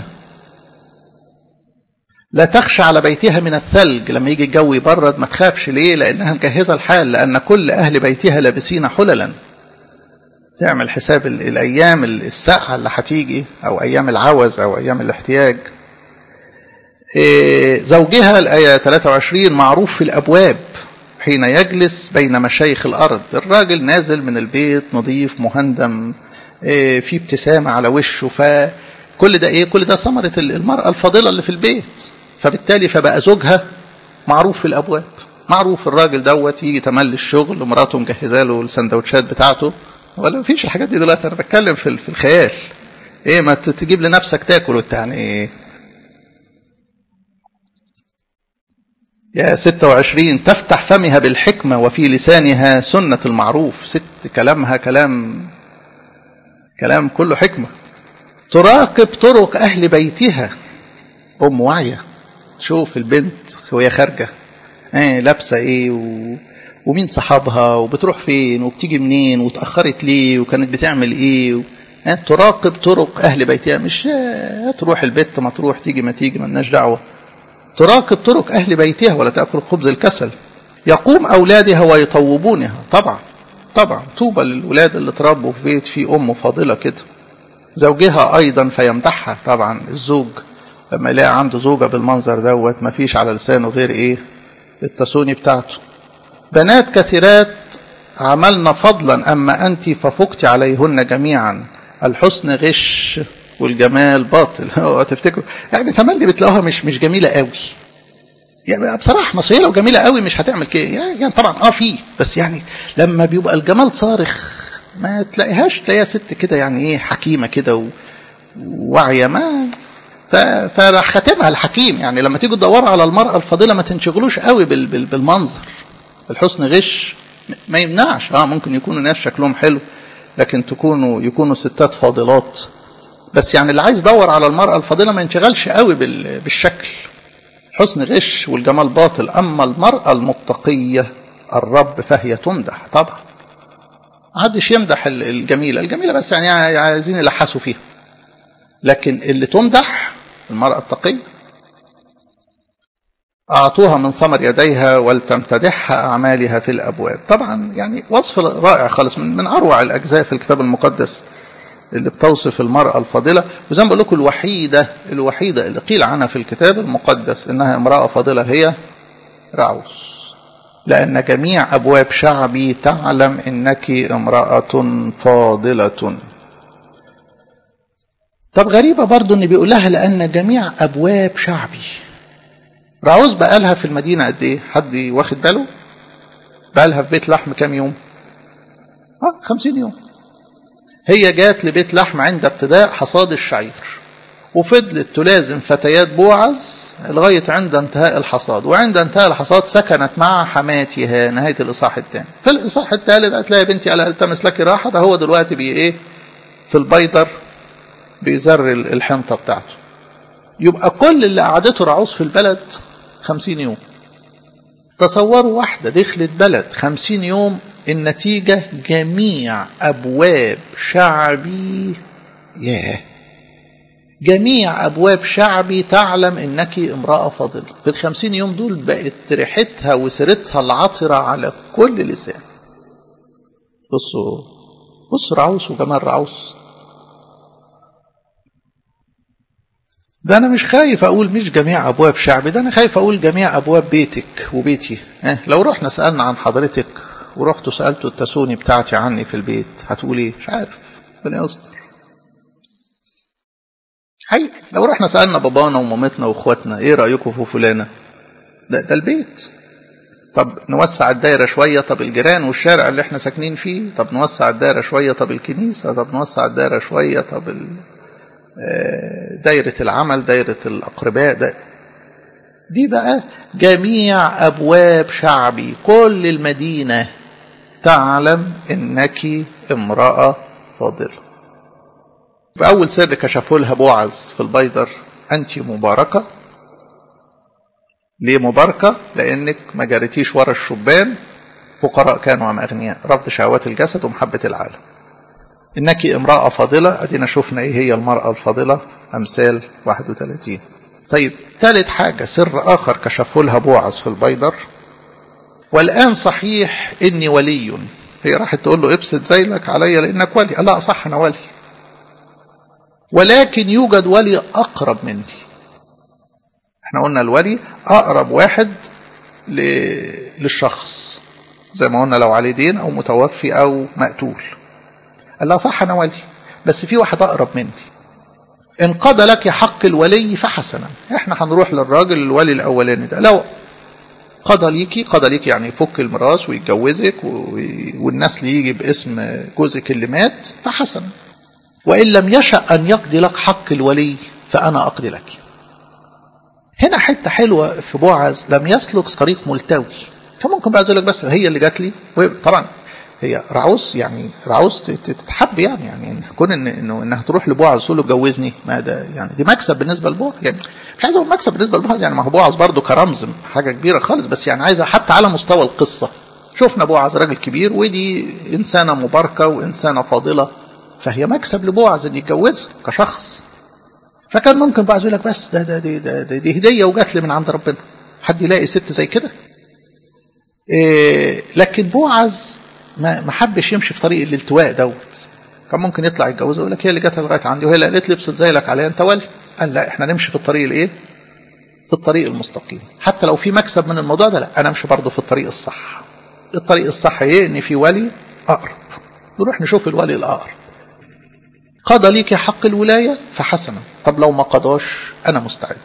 لا تخشى على بيتها من الثلج لما يجي الجو يبرد ما تخافش ليه لأنها مجهزة الحال لأن كل أهل بيتها لابسين حللا تعمل حساب الأيام الساعة اللي هتيجي أو أيام العوز أو أيام الاحتياج زوجها الآية 23 معروف في الأبواب حين يجلس بين مشايخ الأرض الراجل نازل من البيت نظيف مهندم في ابتسامة على وشه فكل ده إيه كل ده ثمرة المرأة الفاضلة اللي في البيت فبالتالي فبقى زوجها معروف في الأبواب معروف الراجل دوت يجي تملي الشغل ومراته مجهزه له السندوتشات بتاعته ولا مفيش الحاجات دي دلوقتي انا بتكلم في في الخيال ايه ما تجيب لنفسك تاكل وانت يعني ايه يا 26 تفتح فمها بالحكمة وفي لسانها سنة المعروف ست كلامها كلام كلام كله حكمة تراقب طرق أهل بيتها أم واعية تشوف البنت وهي خارجة ايه لابسة ايه و... ومين صحابها وبتروح فين وبتيجي منين وتأخرت ليه وكانت بتعمل ايه و... اه تراقب طرق أهل بيتها مش اه تروح البيت ما تروح تيجي ما تيجي ملناش دعوة تراقب طرق أهل بيتها ولا تأكل خبز الكسل يقوم أولادها ويطوبونها طبعا طبعا طوبى للولاد اللي تربوا في بيت فيه أم فاضلة كده زوجها أيضا فيمدحها طبعا الزوج لما يلاقي عنده زوجة بالمنظر دوت ما فيش على لسانه غير إيه التسوني بتاعته بنات كثيرات عملنا فضلا أما أنت ففقت عليهن جميعا الحسن غش والجمال باطل هو تفتكروا يعني تملي بتلاقوها مش مش جميله قوي يعني بصراحه مصريه لو جميله قوي مش هتعمل كده يعني, يعني طبعا اه في بس يعني لما بيبقى الجمال صارخ ما تلاقيهاش تلاقيها ست كده يعني ايه حكيمه كده وواعيه ما فراح خاتمها الحكيم يعني لما تيجوا تدوروا على المراه الفاضله ما تنشغلوش قوي بال بال بالمنظر الحسن غش ما يمنعش اه ممكن يكونوا ناس شكلهم حلو لكن تكونوا يكونوا ستات فاضلات بس يعني اللي عايز يدور على المرأة الفاضلة ما ينشغلش قوي بالشكل حسن غش والجمال باطل أما المرأة المتقية الرب فهي تمدح طبعا محدش يمدح الجميلة الجميلة بس يعني عايزين يلحسوا فيها لكن اللي تمدح المرأة التقية أعطوها من ثمر يديها ولتمتدحها أعمالها في الأبواب طبعا يعني وصف رائع خالص من, من أروع الأجزاء في الكتاب المقدس اللي بتوصف المرأة الفاضلة وزي ما بقول لكم الوحيدة الوحيدة اللي قيل عنها في الكتاب المقدس إنها امرأة فاضلة هي رعوس لأن جميع أبواب شعبي تعلم إنك امرأة فاضلة طب غريبة برضو إن بيقول لها لأن جميع أبواب شعبي رعوز بقالها في المدينة قد إيه؟ حد واخد باله؟ بقالها في بيت لحم كام يوم؟ اه خمسين يوم هي جات لبيت لحم عند ابتداء حصاد الشعير وفضلت تلازم فتيات بوعز لغاية عند انتهاء الحصاد وعند انتهاء الحصاد سكنت مع حماتها نهاية الإصحاح الثاني في الإصحاح الثالث قالت لها يا بنتي ألا التمس لك راحة ده هو دلوقتي بي إيه في البيضر بيزر الحنطة بتاعته يبقى كل اللي قعدته رعوز في البلد خمسين يوم تصوروا واحدة دخلت بلد خمسين يوم النتيجة جميع أبواب شعبي ياه جميع أبواب شعبي تعلم إنك امرأة فاضلة في الخمسين يوم دول بقت ريحتها وسيرتها العطرة على كل لسان بصوا بصوا رعوس وجمال رعوس ده أنا مش خايف أقول مش جميع أبواب شعبي ده أنا خايف أقول جميع أبواب بيتك وبيتي اه لو رحنا سألنا عن حضرتك ورحتوا سألتوا التسوني بتاعتي عني في البيت هتقول إيه مش عارف ربنا يستر حقيقي لو رحنا سألنا بابانا ومامتنا واخواتنا ايه رأيكم في فلانة ده, ده البيت طب نوسع الدايرة شوية طب الجيران والشارع اللي احنا ساكنين فيه طب نوسع الدايرة شوية طب الكنيسة طب نوسع الدايرة شوية طب دايرة العمل دايرة الأقرباء ده دي بقى جميع أبواب شعبي كل المدينة تعلم إنك امرأة فاضلة بأول سر كشفوا لها بوعز في البيدر أنت مباركة ليه مباركة؟ لأنك ما جريتيش ورا الشبان فقراء كانوا أم أغنياء رفض شهوات الجسد ومحبة العالم إنك امرأة فاضلة أدينا شفنا إيه هي المرأة الفاضلة أمثال 31 طيب ثالث حاجة سر آخر كشفوا لها بوعز في البيدر والآن صحيح إني ولي هي راحت تقول له ابسط زيلك عليا لأنك ولي لا صح أنا ولي ولكن يوجد ولي أقرب مني احنا قلنا الولي أقرب واحد ل... للشخص زي ما قلنا لو عليه دين أو متوفي أو مقتول قال لها صح أنا ولي بس في واحد أقرب مني إن قضى لك حق الولي فحسنا احنا هنروح للراجل الولي الأولاني ده لو قضى ليكي قضى ليكي يعني يفك الميراث ويتجوزك و... والنسل يجي باسم جوزك اللي مات فحسنا وإن لم يشأ أن يقضي لك حق الولي فأنا أقضي لك هنا حتة حلوة في بوعز لم يسلك طريق ملتوي كان ممكن بقى يقول لك بس هي اللي جات لي طبعا هي رعوس يعني رعوس تتحب يعني يعني كون ان انه انها تروح لبوعز تقول له اتجوزني ما ده يعني دي مكسب بالنسبه لبوعز يعني مش عايز اقول مكسب بالنسبه لبوعز يعني ما هو بوعز برضه كرمز حاجه كبيره خالص بس يعني عايزه حتى على مستوى القصه شفنا بوعز راجل كبير ودي انسانه مباركه وانسانه فاضله فهي مكسب لبوعز ان يتجوزها كشخص فكان ممكن بقى يقول لك بس ده ده دي, ده ده دي هديه وجات لي من عند ربنا حد يلاقي ست زي كده إيه لكن بوعز ما ما حبش يمشي في طريق الالتواء دوت كان ممكن يطلع يتجوزها يقول لك هي اللي جاتها لغايه عندي وهي اللي قالت لي ابسط زيك عليها انت ولي قال لا احنا نمشي في الطريق الايه في الطريق المستقيم حتى لو في مكسب من الموضوع ده لا انا امشي برضه في الطريق الصح الطريق الصح ايه ان في ولي اقرب نروح نشوف الولي الاقرب قضى ليك حق الولاية فحسنا طب لو ما قضاش أنا مستعد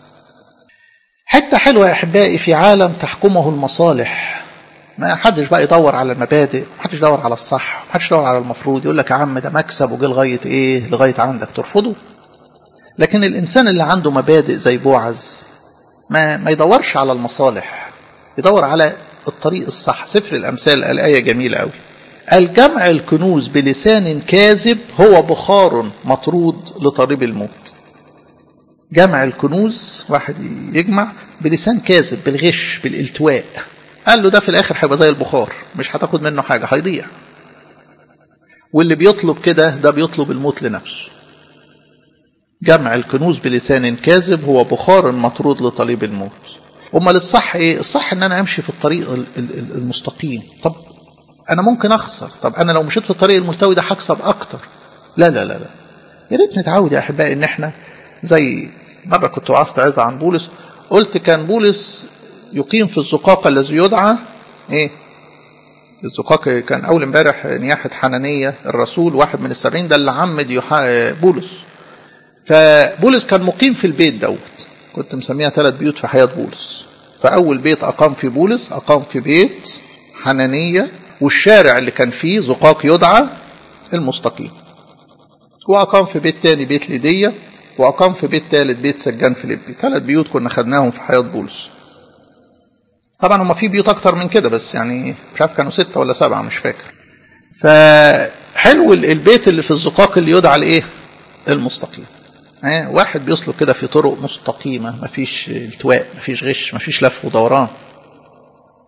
حتة حلوة يا أحبائي في عالم تحكمه المصالح ما حدش بقى يدور على المبادئ ما حدش يدور على الصح ما حدش يدور على المفروض يقول لك يا عم ده مكسب وجه لغاية إيه لغاية عندك ترفضه لكن الإنسان اللي عنده مبادئ زي بوعز ما, ما يدورش على المصالح يدور على الطريق الصح سفر الأمثال الآية جميلة قوي الجمع الكنوز بلسان كاذب هو بخار مطرود لطريب الموت جمع الكنوز واحد يجمع بلسان كاذب بالغش بالالتواء قال له ده في الاخر هيبقى زي البخار مش هتاخد منه حاجه هيضيع واللي بيطلب كده ده بيطلب الموت لنفسه جمع الكنوز بلسان كاذب هو بخار مطرود لطليب الموت امال الصح ايه الصح ان انا امشي في الطريق المستقيم طب انا ممكن اخسر طب انا لو مشيت في الطريق الملتوي ده هكسب اكتر لا لا لا لا يا ريت نتعود يا احبائي ان احنا زي مره كنت وعظت عظه عن بولس قلت كان بولس يقيم في الزقاق الذي يدعى ايه الزقاق كان اول امبارح نياحه حنانيه الرسول واحد من السبعين ده اللي عمد يحا بولس فبولس كان مقيم في البيت دوت كنت مسميها ثلاث بيوت في حياه بولس فاول بيت اقام في بولس اقام في بيت حنانيه والشارع اللي كان فيه زقاق يدعى المستقيم وأقام في بيت تاني بيت ليدية وأقام في بيت تالت بيت سجان فيليبي ثلاث بيوت كنا خدناهم في حياة بولس طبعا هما في بيوت أكتر من كده بس يعني مش عارف كانوا ستة ولا سبعة مش فاكر فحلو البيت اللي في الزقاق اللي يدعى الإيه المستقيم اه واحد بيسلك كده في طرق مستقيمة مفيش التواء مفيش غش مفيش لف ودوران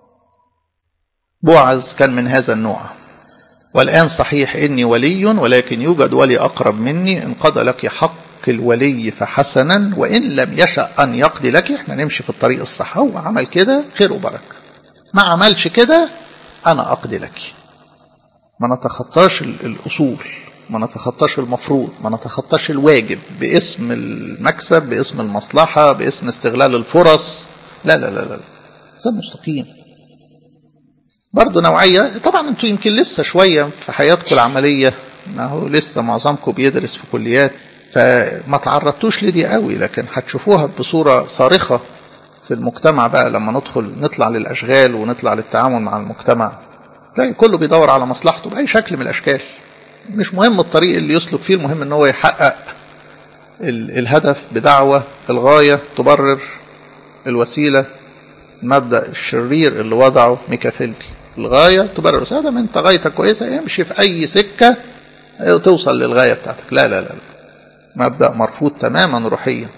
بوعز كان من هذا النوع والآن صحيح إني ولي ولكن يوجد ولي أقرب مني إن قضى لك حق الولي فحسنا وإن لم يشأ أن يقضي لك احنا نمشي في الطريق الصح هو عمل كده خير وبركة ما عملش كده أنا أقضي لك ما نتخطاش الأصول ما نتخطاش المفروض ما نتخطاش الواجب باسم المكسب باسم المصلحة باسم استغلال الفرص لا لا لا لا إنسان مستقيم برضه نوعية طبعا انتوا يمكن لسه شوية في حياتكم العملية ما هو لسه معظمكم بيدرس في كليات فما تعرضتوش لدي قوي لكن هتشوفوها بصورة صارخة في المجتمع بقى لما ندخل نطلع للأشغال ونطلع للتعامل مع المجتمع تلاقي كله بيدور على مصلحته بأي شكل من الأشكال مش مهم الطريق اللي يسلك فيه المهم ان هو يحقق الهدف بدعوة الغاية تبرر الوسيلة المبدأ الشرير اللي وضعه ميكافيلي الغاية تبرر هذا ما انت غايتك كويسة امشي في أي سكة توصل للغاية بتاعتك لا لا لا, لا. مبدأ مرفوض تماما روحيا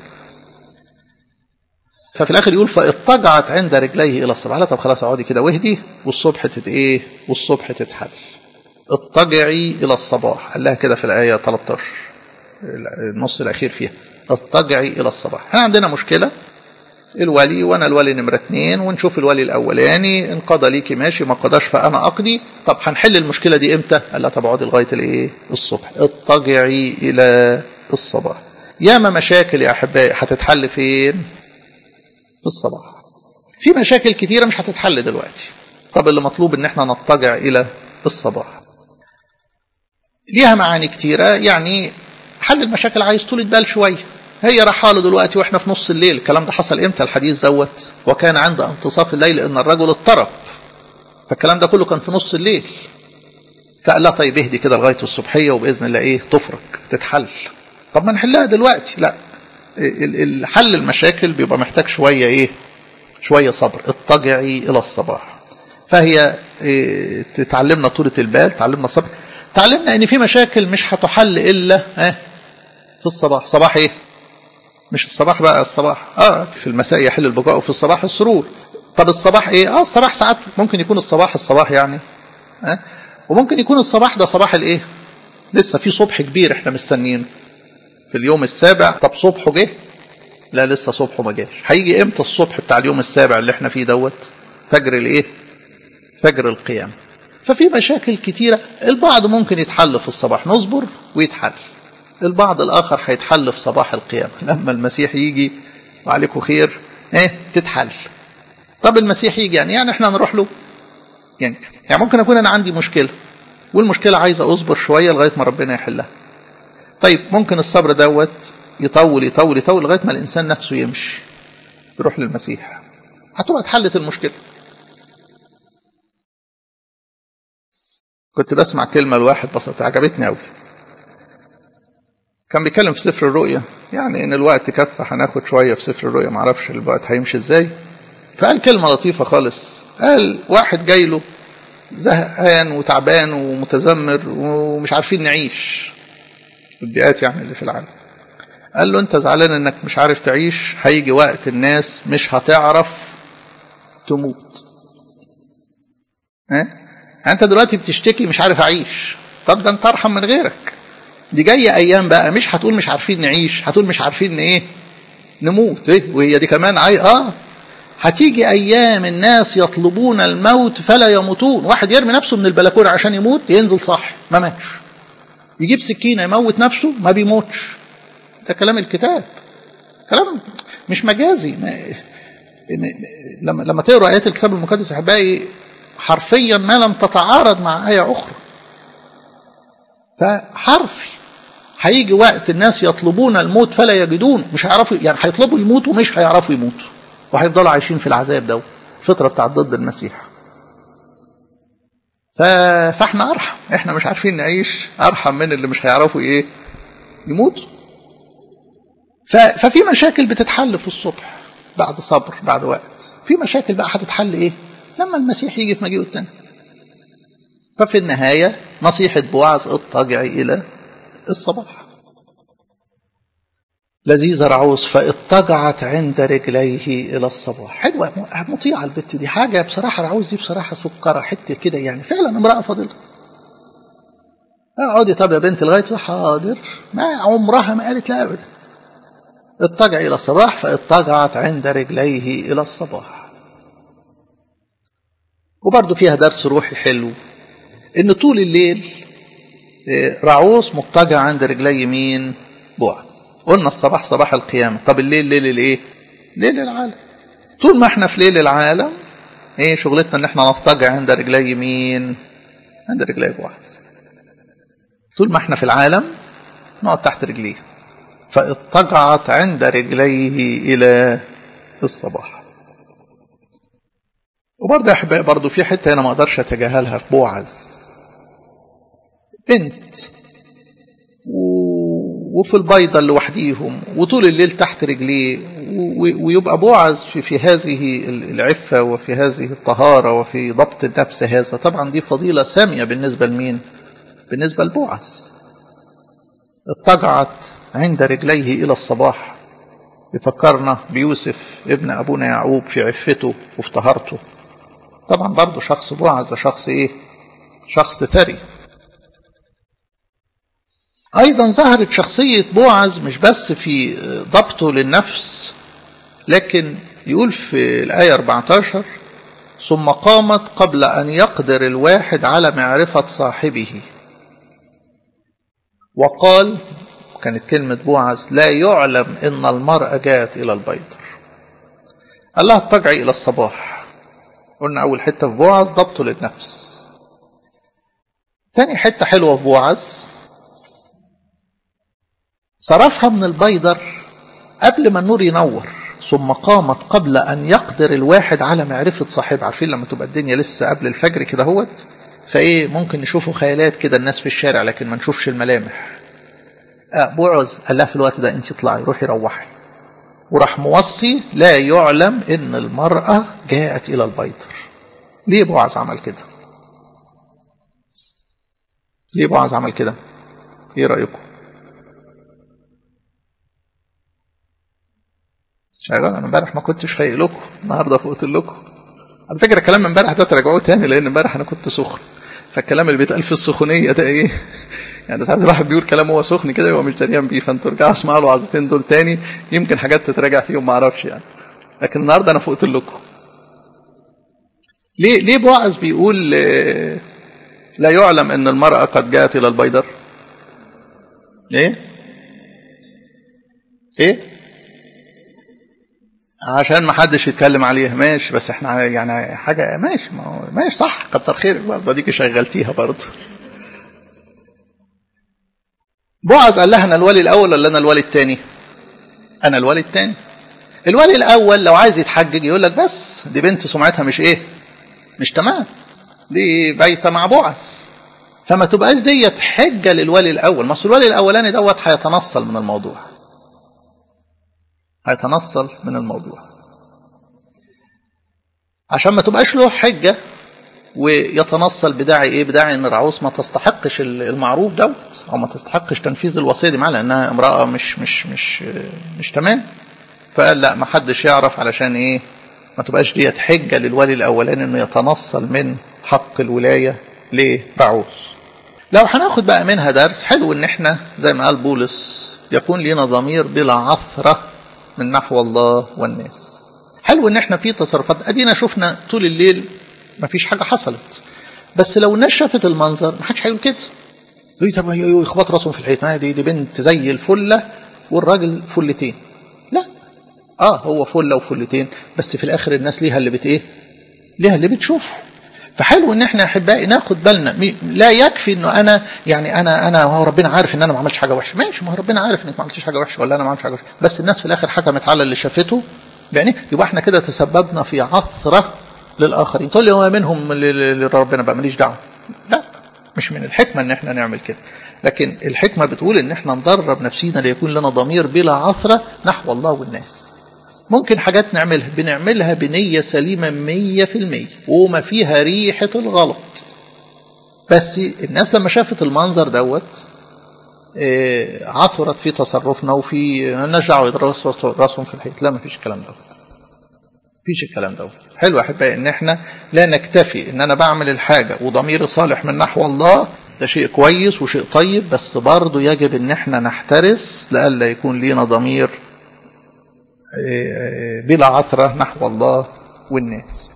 ففي الاخر يقول فاضطجعت عند رجليه الى الصباح لا طب خلاص اقعدي كده واهدي والصبح تت ايه والصبح تتحل اضطجعي الى الصباح قال لها كده في الايه 13 النص الاخير فيها اضطجعي الى الصباح احنا عندنا مشكله الولي وانا الولي نمره اثنين ونشوف الولي الاولاني ان قضى ليكي ماشي ما قضاش فانا اقضي طب هنحل المشكله دي امتى؟ قال لها طب اقعدي لغايه الايه؟ الصبح اضطجعي الى الصباح ياما مشاكل يا احبائي هتتحل فين؟ في الصباح في مشاكل كتيره مش هتتحل دلوقتي طب اللي مطلوب ان احنا نضطجع الى الصباح ليها معاني كتيره يعني حل المشاكل عايز طولة بال شويه هي رحاله دلوقتي واحنا في نص الليل الكلام ده حصل امتى الحديث دوت وكان عند انتصاف الليل ان الرجل اضطرب فالكلام ده كله كان في نص الليل فقال لها طيب اهدي كده لغايه الصبحيه وباذن الله ايه تفرج تتحل طب ما نحلها دلوقتي لا الحل المشاكل بيبقى محتاج شويه ايه شويه صبر اضطجعي الى الصباح فهي إيه تعلمنا طولة البال تعلمنا الصبر تعلمنا ان في مشاكل مش هتحل الا اه في الصباح صباح ايه مش الصباح بقى الصباح اه في المساء يحل البقاء وفي الصباح السرور طب الصباح ايه اه الصباح ساعات ممكن يكون الصباح الصباح يعني اه وممكن يكون الصباح ده صباح الايه لسه في صبح كبير احنا مستنيينه في اليوم السابع طب صبحه جه لا لسه صبحه ما جاش هيجي امتى الصبح بتاع اليوم السابع اللي احنا فيه دوت فجر الايه فجر القيامه ففي مشاكل كتيره البعض ممكن يتحل في الصباح نصبر ويتحل البعض الاخر هيتحل في صباح القيامه لما المسيح يجي وعليكم خير ايه تتحل طب المسيح يجي يعني يعني احنا نروح له يعني يعني ممكن اكون انا عندي مشكله والمشكله عايزه اصبر شويه لغايه ما ربنا يحلها طيب ممكن الصبر دوت يطول يطول يطول لغايه ما الانسان نفسه يمشي يروح للمسيح هتبقى اتحلت المشكله كنت بسمع كلمه لواحد بسيطه عجبتني قوي كان بيتكلم في سفر الرؤيا يعني ان الوقت كفى هناخد شويه في سفر الرؤيا معرفش الوقت هيمشي ازاي فقال كلمه لطيفه خالص قال واحد جاي له زهقان وتعبان ومتذمر ومش عارفين نعيش الضيقات يعني اللي في العالم قال له انت زعلان انك مش عارف تعيش هيجي وقت الناس مش هتعرف تموت ها انت دلوقتي بتشتكي مش عارف اعيش طب ده انت ارحم من غيرك دي جايه ايام بقى مش هتقول مش عارفين نعيش هتقول مش عارفين ايه نموت ايه وهي دي كمان عاي اه هتيجي ايام الناس يطلبون الموت فلا يموتون واحد يرمي نفسه من البلكونه عشان يموت ينزل صح ما ماتش يجيب سكينه يموت نفسه ما بيموتش ده كلام الكتاب كلام مش مجازي ما لما لما تقرا ايات الكتاب المقدس احبائي حرفيا ما لم تتعارض مع ايه اخرى فحرفي هيجي وقت الناس يطلبون الموت فلا يجدون مش هيعرفوا يعني هيطلبوا يموتوا مش هيعرفوا يموتوا وهيفضلوا عايشين في العذاب ده الفتره بتاعت ضد المسيح ف... فاحنا ارحم احنا مش عارفين نعيش ارحم من اللي مش هيعرفوا ايه يموتوا ف... ففي مشاكل بتتحل في الصبح بعد صبر بعد وقت في مشاكل بقى هتتحل ايه لما المسيح يجي في مجيئه التاني ففي النهايه نصيحه بوعز اضطجعي الى الصباح لذيذ رعوس فاضطجعت عند رجليه الى الصباح حلوه مطيعه البت دي حاجه بصراحه رعوس دي بصراحه سكره حته كده يعني فعلا امراه فاضله اقعدي طب يا بنت لغايه حاضر ما عمرها ما قالت لا ابدا اضطجع الى الصباح فاضطجعت عند رجليه الى الصباح وبرضه فيها درس روحي حلو ان طول الليل رعوس مضطجع عند رجلي مين بوعز قلنا الصباح صباح القيامة طب الليل ليل الايه ليل العالم طول ما احنا في ليل العالم ايه شغلتنا ان احنا نضطجع عند رجلي مين عند رجلي بوعز طول ما احنا في العالم نقعد تحت رجليه فاضطجعت عند رجليه الى الصباح وبرضه يا احبائي برضه في حته هنا ما اقدرش اتجاهلها في بوعز بنت وفي البيضة لوحديهم وطول الليل تحت رجليه ويبقى بوعز في, في هذه العفة وفي هذه الطهارة وفي ضبط النفس هذا طبعا دي فضيلة سامية بالنسبة لمين بالنسبة لبوعز اضطجعت عند رجليه إلى الصباح يفكرنا بيوسف ابن أبونا يعقوب في عفته وفي طهارته طبعا برضه شخص بوعز شخص ايه شخص ثري أيضا ظهرت شخصية بوعز مش بس في ضبطه للنفس لكن يقول في الآية 14 ثم قامت قبل أن يقدر الواحد على معرفة صاحبه وقال كانت كلمة بوعز لا يعلم إن المرأة جاءت إلى البيضر قال لها اضطجعي إلى الصباح قلنا أول حتة في بوعز ضبطه للنفس ثاني حتة حلوة في بوعز صرفها من البيدر قبل ما النور ينور ثم قامت قبل أن يقدر الواحد على معرفة صاحبه عارفين لما تبقى الدنيا لسه قبل الفجر كده هوت فإيه ممكن نشوفوا خيالات كده الناس في الشارع لكن ما نشوفش الملامح آه بوعز قال لها في الوقت ده انت اطلعي روحي روحي وراح موصي لا يعلم ان المرأة جاءت الى البيضر ليه بوعز عمل كده ليه بوعز عمل كده ايه رأيكم شغال انا امبارح ما كنتش فايق لكم النهارده فقت لكم على فكره الكلام امبارح ده تراجعوه تاني لان امبارح انا كنت سخن فالكلام اللي بيتقال في السخونيه ده ايه يعني ساعات الواحد بيقول كلام هو سخن كده يبقى مش دريان بيه فانتوا ارجعوا اسمعوا له عظتين دول تاني يمكن حاجات تتراجع فيهم ما اعرفش يعني لكن النهارده انا فقت لكم ليه ليه بوعز بيقول لا يعلم ان المراه قد جاءت الى البيدر ايه ايه عشان ما حدش يتكلم عليها ماشي بس احنا يعني حاجه ماشي ما هو ماشي صح كتر خيرك برضه اديك شغلتيها برضه بوعز قال لها انا الولي الاول ولا انا الولي الثاني انا الولي الثاني الولي الاول لو عايز يتحجج يقول لك بس دي بنت سمعتها مش ايه مش تمام دي بايته مع بوعز فما تبقاش ديت حجه للولي الاول ما الولي الاولاني دوت هيتنصل من الموضوع هيتنصل من الموضوع عشان ما تبقاش له حجة ويتنصل بداعي ايه بداعي ان العروس ما تستحقش المعروف دوت او ما تستحقش تنفيذ الوصيه دي معاه لانها امراه مش مش مش مش تمام فقال لا ما حدش يعرف علشان ايه ما تبقاش ديت حجه للولي الاولاني انه يتنصل من حق الولايه لرعوس لو هناخد بقى منها درس حلو ان احنا زي ما قال بولس يكون لنا ضمير بلا عثره من نحو الله والناس حلو ان احنا في تصرفات ادينا شفنا طول الليل ما فيش حاجه حصلت بس لو الناس شافت المنظر ما حدش هيقول كده يقول طب يخبط راسهم في الحيط دي دي بنت زي الفله والراجل فلتين لا اه هو فله وفلتين بس في الاخر الناس ليها اللي بت ايه ليها اللي بتشوفه فحلو ان احنا احبائي ناخد بالنا لا يكفي انه انا يعني انا انا هو ربنا عارف ان انا ما عملتش حاجه وحشه ماشي ما هو ربنا عارف انك ما عملتش حاجه وحشه ولا انا ما عملتش حاجه وحشه بس الناس في الاخر حكمت على اللي شافته يعني يبقى احنا كده تسببنا في عثره للاخرين تقول لي هو منهم اللي ربنا بقى ماليش دعوه لا مش من الحكمه ان احنا نعمل كده لكن الحكمه بتقول ان احنا ندرب نفسينا ليكون لنا ضمير بلا عثره نحو الله والناس ممكن حاجات نعملها بنعملها بنية سليمة مية في المية وما فيها ريحة الغلط بس الناس لما شافت المنظر دوت عثرت في تصرفنا وفي مالناش دعوه يدرسوا راسهم في الحيط لا ما فيش الكلام دوت فيش الكلام دوت حلو يا احبائي ان احنا لا نكتفي ان انا بعمل الحاجه وضميري صالح من نحو الله ده شيء كويس وشيء طيب بس برضه يجب ان احنا نحترس لئلا يكون لينا ضمير بلا عثره نحو الله والناس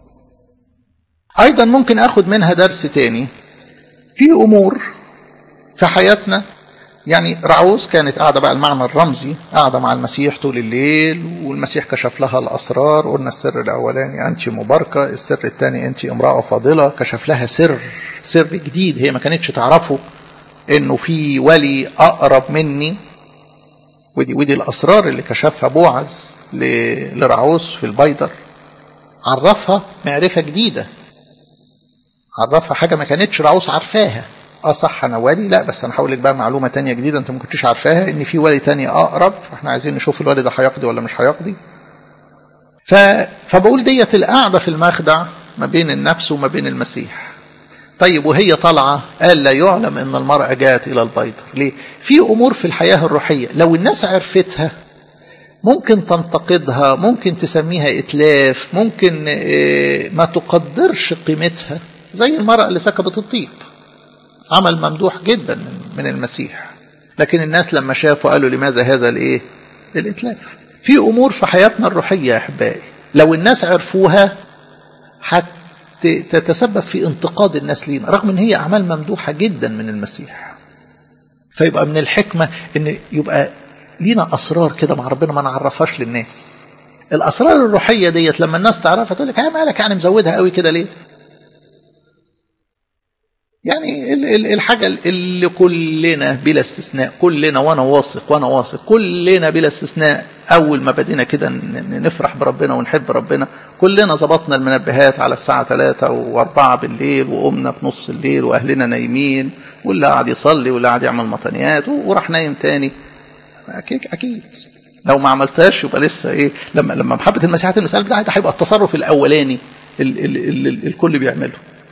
ايضا ممكن اخد منها درس تاني في امور في حياتنا يعني رعوز كانت قاعده بقى المعنى الرمزي قاعده مع المسيح طول الليل والمسيح كشف لها الاسرار قلنا السر الاولاني انت مباركه السر الثاني انت امراه فاضله كشف لها سر سر جديد هي ما كانتش تعرفه انه في ولي اقرب مني ودي ودي الاسرار اللي كشفها بوعز لرعوز في البيدر عرفها معرفه جديده عرفها حاجه ما كانتش رعوز عارفاها اه صح انا ولي لا بس انا هقول لك بقى معلومه تانية جديده انت ما كنتش عارفاها ان في ولي تاني اقرب فاحنا عايزين نشوف الولي ده هيقضي ولا مش هيقضي ف... فبقول ديت القعده في المخدع ما بين النفس وما بين المسيح طيب وهي طالعه قال لا يعلم ان المراه جاءت الى البيض ليه في امور في الحياه الروحيه لو الناس عرفتها ممكن تنتقدها ممكن تسميها اتلاف ممكن ما تقدرش قيمتها زي المرأة اللي سكبت الطيب عمل ممدوح جدا من المسيح لكن الناس لما شافوا قالوا لماذا هذا الايه الاتلاف في امور في حياتنا الروحيه يا احبائي لو الناس عرفوها هتتسبب في انتقاد الناس لينا رغم ان هي اعمال ممدوحه جدا من المسيح فيبقى من الحكمه ان يبقى لينا اسرار كده مع ربنا ما نعرفهاش للناس الاسرار الروحيه ديت لما الناس تعرفها تقول لك ها مالك يعني مزودها قوي كده ليه يعني الحاجة اللي كلنا بلا استثناء كلنا وأنا واثق وأنا واثق كلنا بلا استثناء أول ما بدينا كده نفرح بربنا ونحب ربنا كلنا ظبطنا المنبهات على الساعة 3 و4 بالليل وقمنا في نص الليل وأهلنا نايمين واللي قاعد يصلي واللي قاعد يعمل مطنيات وراح نايم تاني أكيد أكيد لو ما عملتهاش يبقى لسه ايه لما لما محبه المسيح المسألة ده هيبقى التصرف الاولاني اللي الكل بيعمله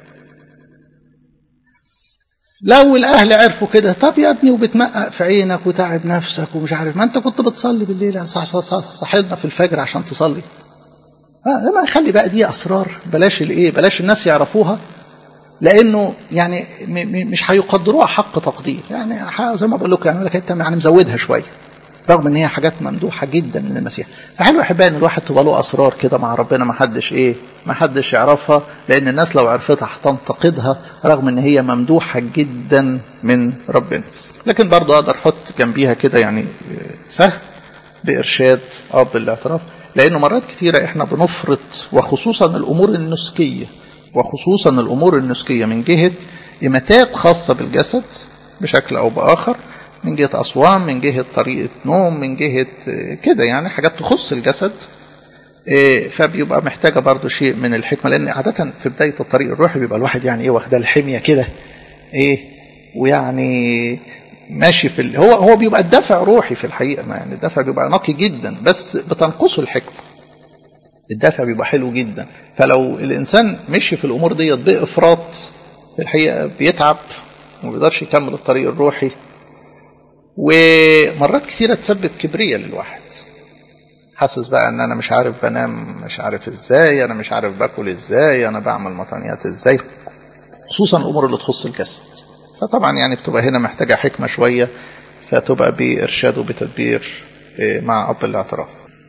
لو الاهل عرفوا كده طب يا ابني وبتمقق في عينك وتعب نفسك ومش عارف ما انت كنت بتصلي بالليل يعني صح صح صح صحينا في الفجر عشان تصلي اه ما خلي بقى دي اسرار بلاش الايه بلاش الناس يعرفوها لانه يعني مش هيقدروها حق تقدير يعني زي ما بقول لكم يعني لك انت يعني مزودها شويه رغم ان هي حاجات ممدوحه جدا من المسيح فحلو احبائي ان الواحد تبقى له اسرار كده مع ربنا ما حدش ايه ما حدش يعرفها لان الناس لو عرفتها هتنتقدها رغم ان هي ممدوحه جدا من ربنا لكن برضه اقدر احط جنبيها كده يعني سهل بارشاد اب الاعتراف لانه مرات كتيره احنا بنفرط وخصوصا الامور النسكيه وخصوصا الامور النسكيه من جهه اماتات خاصه بالجسد بشكل او باخر من جهة أصوام من جهة طريقة نوم من جهة كده يعني حاجات تخص الجسد فبيبقى محتاجة برضو شيء من الحكمة لأن عادة في بداية الطريق الروحي بيبقى الواحد يعني إيه واخدها الحمية كده إيه ويعني ماشي في ال... هو هو بيبقى الدافع روحي في الحقيقة ما يعني الدافع بيبقى نقي جدا بس بتنقصه الحكمة الدافع بيبقى حلو جدا فلو الإنسان مشي في الأمور ديت بإفراط في الحقيقة بيتعب وما بيقدرش يكمل الطريق الروحي ومرات كثيرة تسبب كبرية للواحد حاسس بقى ان انا مش عارف بنام مش عارف ازاي انا مش عارف باكل ازاي انا بعمل مطنيات ازاي خصوصا الامور اللي تخص الجسد فطبعا يعني بتبقى هنا محتاجة حكمة شوية فتبقى بإرشاد وبتدبير مع أب الاعتراف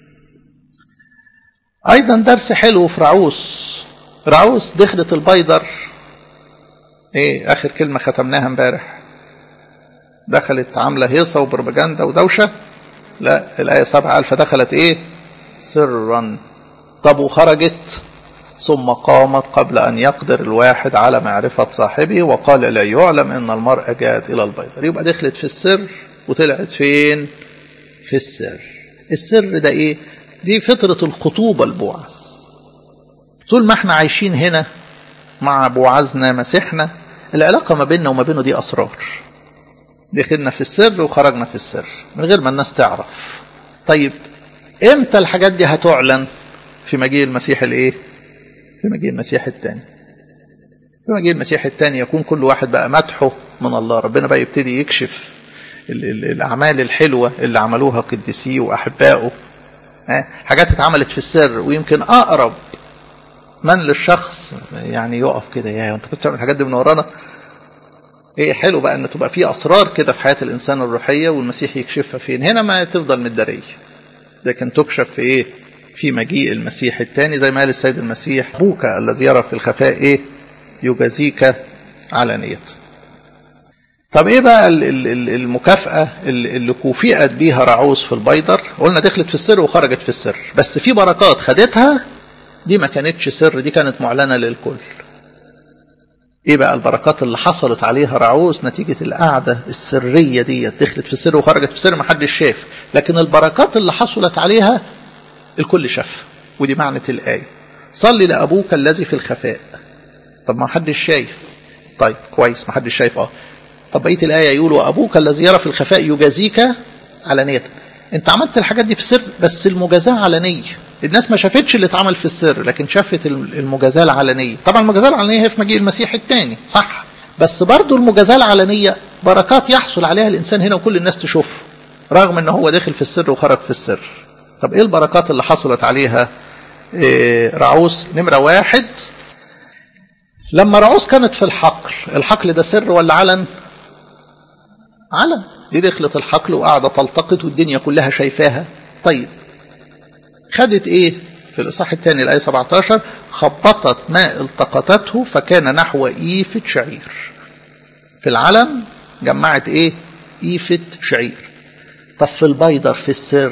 أيضا درس حلو في رعوس رعوس دخلت البيضر ايه اخر كلمة ختمناها امبارح دخلت عاملة هيصة وبروباجندا ودوشة لا الآية سبعة قال فدخلت إيه سرا طب وخرجت ثم قامت قبل أن يقدر الواحد على معرفة صاحبه وقال لا يعلم أن المرأة جاءت إلى البيضة يبقى دخلت في السر وطلعت فين في السر السر ده إيه دي فترة الخطوبة البوعز طول ما احنا عايشين هنا مع بوعزنا مسيحنا العلاقة ما بيننا وما بينه دي أسرار دخلنا في السر وخرجنا في السر من غير ما الناس تعرف طيب امتى الحاجات دي هتعلن في مجيء المسيح الايه في مجيء المسيح الثاني في مجيء المسيح الثاني يكون كل واحد بقى مدحه من الله ربنا بقى يبتدي يكشف ال ال الأعمال الحلوة اللي عملوها قديسيه وأحبائه حاجات اتعملت في السر ويمكن أقرب من للشخص يعني يقف كده يا انت كنت بتعمل الحاجات دي من ورانا ايه حلو بقى ان تبقى في اسرار كده في حياه الانسان الروحيه والمسيح يكشفها فين هنا ما تفضل متداريه لكن تكشف في ايه في مجيء المسيح الثاني زي ما قال السيد المسيح ابوك الذي يرى في الخفاء ايه يجازيك علانية طب ايه بقى المكافأة اللي كوفئت بيها رعوز في البيضر قلنا دخلت في السر وخرجت في السر بس في بركات خدتها دي ما كانتش سر دي كانت معلنة للكل ايه بقى البركات اللي حصلت عليها رعوز نتيجة القعدة السرية دي دخلت في السر وخرجت في السر ما حدش شاف لكن البركات اللي حصلت عليها الكل شاف ودي معنى الآية صلي لأبوك الذي في الخفاء طب ما حدش شايف طيب كويس ما حدش شايف اه طب بقيه الايه يقول وابوك الذي يرى في الخفاء يجازيك علانيه انت عملت الحاجات دي في سر بس المجازاه علنيه الناس ما شافتش اللي اتعمل في السر لكن شافت المجازاه العلنيه طبعا المجازاه العلنيه هي في مجيء المسيح الثاني صح بس برضه المجازاه العلنيه بركات يحصل عليها الانسان هنا وكل الناس تشوفه رغم ان هو داخل في السر وخرج في السر طب ايه البركات اللي حصلت عليها إيه رعوس نمره واحد لما رعوس كانت في الحقل الحقل ده سر ولا علن علن دي دخلت الحقل وقاعده تلتقط والدنيا كلها شايفاها طيب خدت ايه في الاصحاح الثاني الايه 17 خبطت ما التقطته فكان نحو ايفه شعير في العلن جمعت ايه ايفه شعير طب في البيضر في السر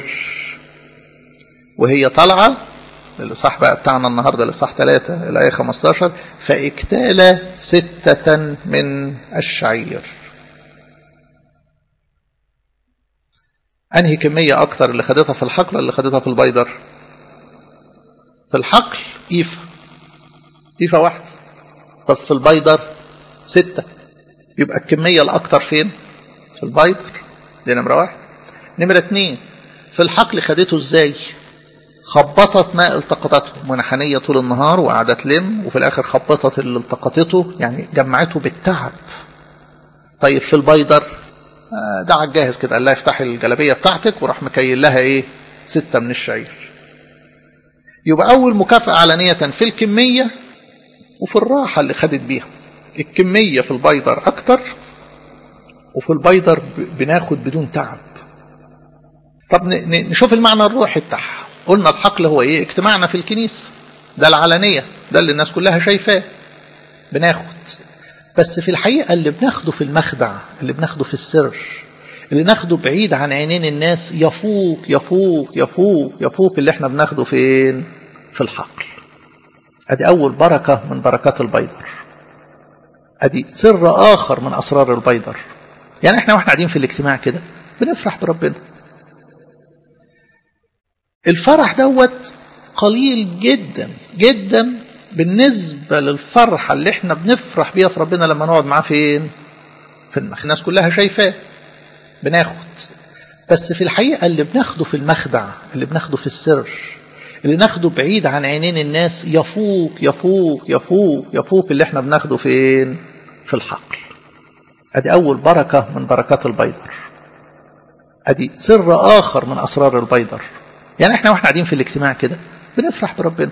وهي طالعه الإصحاح بقى بتاعنا النهاردة الإصحاح 3 الآية 15 فاكتال ستة من الشعير أنهي كمية أكتر اللي خدتها في الحقل اللي خدتها في البيضر في الحقل إيفا إيفا واحد طب في البيضر ستة يبقى الكمية الأكتر فين في البيضر دي نمرة واحد نمرة اتنين في الحقل خدته ازاي خبطت ما التقطته منحنية طول النهار وقعدت تلم وفي الآخر خبطت اللي التقطته يعني جمعته بالتعب طيب في البيضر ده على الجاهز كده قال لها افتحي الجلابية بتاعتك وراح مكيل لها ايه ستة من الشعير يبقى أول مكافأة علنية في الكمية وفي الراحة اللي خدت بيها الكمية في البيضر أكتر وفي البيضر بناخد بدون تعب طب نشوف المعنى الروحي بتاعها قلنا الحقل هو ايه اجتماعنا في الكنيسة ده العلنية ده اللي الناس كلها شايفاه بناخد بس في الحقيقة اللي بناخده في المخدع اللي بناخده في السر اللي ناخده بعيد عن عينين الناس يفوق يفوق يفوق يفوق اللي احنا بناخده فين في الحقل ادي اول بركة من بركات البيضر ادي سر اخر من اسرار البيضر يعني احنا واحنا قاعدين في الاجتماع كده بنفرح بربنا الفرح دوت قليل جدا جدا بالنسبة للفرحة اللي احنا بنفرح بيها في ربنا لما نقعد معاه فين في المخدع الناس كلها شايفاه بناخد بس في الحقيقة اللي بناخده في المخدع اللي بناخده في السر اللي ناخده بعيد عن عينين الناس يفوق يفوق يفوق يفوق اللي احنا بناخده فين في الحقل ادي اول بركة من بركات البيضر ادي سر اخر من اسرار البيضر يعني احنا واحنا قاعدين في الاجتماع كده بنفرح بربنا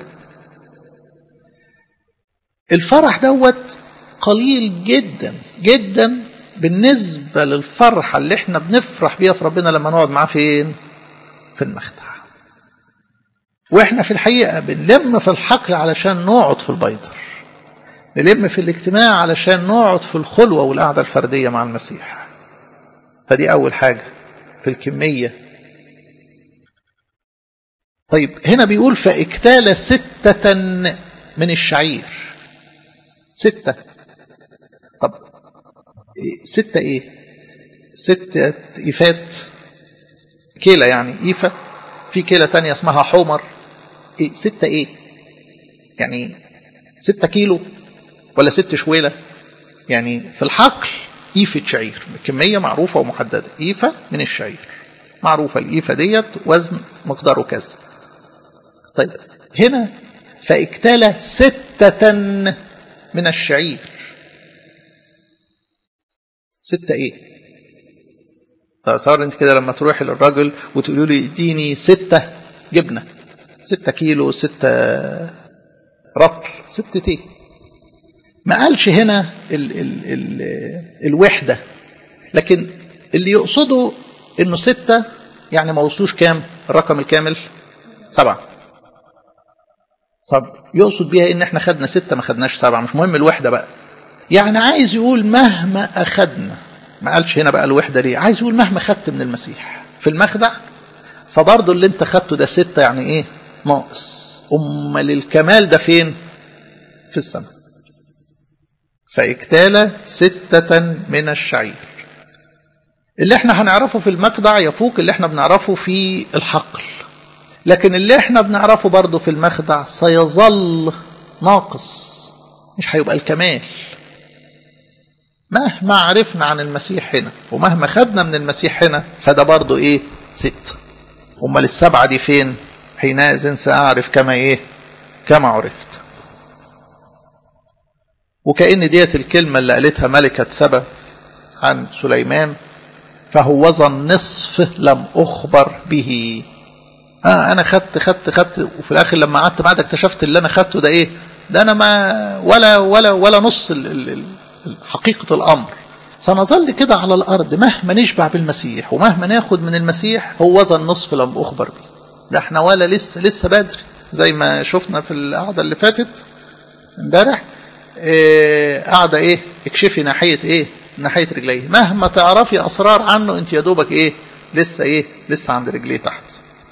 الفرح دوت قليل جدا جدا بالنسبة للفرحة اللي احنا بنفرح بيها في ربنا لما نقعد معاه فين في المخدع واحنا في الحقيقة بنلم في الحقل علشان نقعد في البيضر نلم في الاجتماع علشان نقعد في الخلوة والقعدة الفردية مع المسيح فدي أول حاجة في الكمية طيب هنا بيقول فاكتال ستة من الشعير ستة طب ستة ايه ستة ايفات كيلة يعني ايفة في كيلة تانية اسمها حمر إيه ستة ايه يعني ستة كيلو ولا ست شويلة يعني في الحقل ايفة شعير كمية معروفة ومحددة ايفة من الشعير معروفة الايفة ديت وزن مقداره كذا طيب هنا فاكتال ستة من الشعير ستة ايه تصور انت كده لما تروحي للراجل وتقولوا له اديني ستة جبنة ستة كيلو ستة رطل ستتين ما قالش هنا ال ال ال الوحدة لكن اللي يقصده انه ستة يعني ما وصلوش كام الرقم الكامل سبعة طب يقصد بيها ان احنا خدنا ستة ما خدناش سبعة مش مهم الوحدة بقى يعني عايز يقول مهما اخدنا ما قالش هنا بقى الوحدة ليه عايز يقول مهما خدت من المسيح في المخدع فبرضه اللي انت خدته ده ستة يعني ايه ناقص امال الكمال ده فين في السماء فاكتال ستة من الشعير اللي احنا هنعرفه في المخدع يفوق اللي احنا بنعرفه في الحقل لكن اللي احنا بنعرفه برضه في المخدع سيظل ناقص مش هيبقى الكمال مهما عرفنا عن المسيح هنا ومهما خدنا من المسيح هنا فده برضه ايه ست امال السبعه دي فين حينئذ ساعرف كما ايه كما عرفت وكأن ديت الكلمة اللي قالتها ملكة سبا عن سليمان فهوذا النصف لم أخبر به آه أنا خدت خدت خدت وفي الآخر لما قعدت بعد اكتشفت اللي أنا خدته ده إيه ده أنا ما ولا ولا ولا نص ال ال ال حقيقة الأمر سنظل كده على الأرض مهما نشبع بالمسيح ومهما ناخد من المسيح هوذا النصف لم أخبر به ده احنا ولا لسه لسه بدري زي ما شفنا في القعدة اللي فاتت امبارح إيه قاعدة ايه اكشفي ناحية ايه ناحية رجليه مهما تعرفي اسرار عنه انت يا دوبك ايه لسه ايه لسه عند رجليه تحت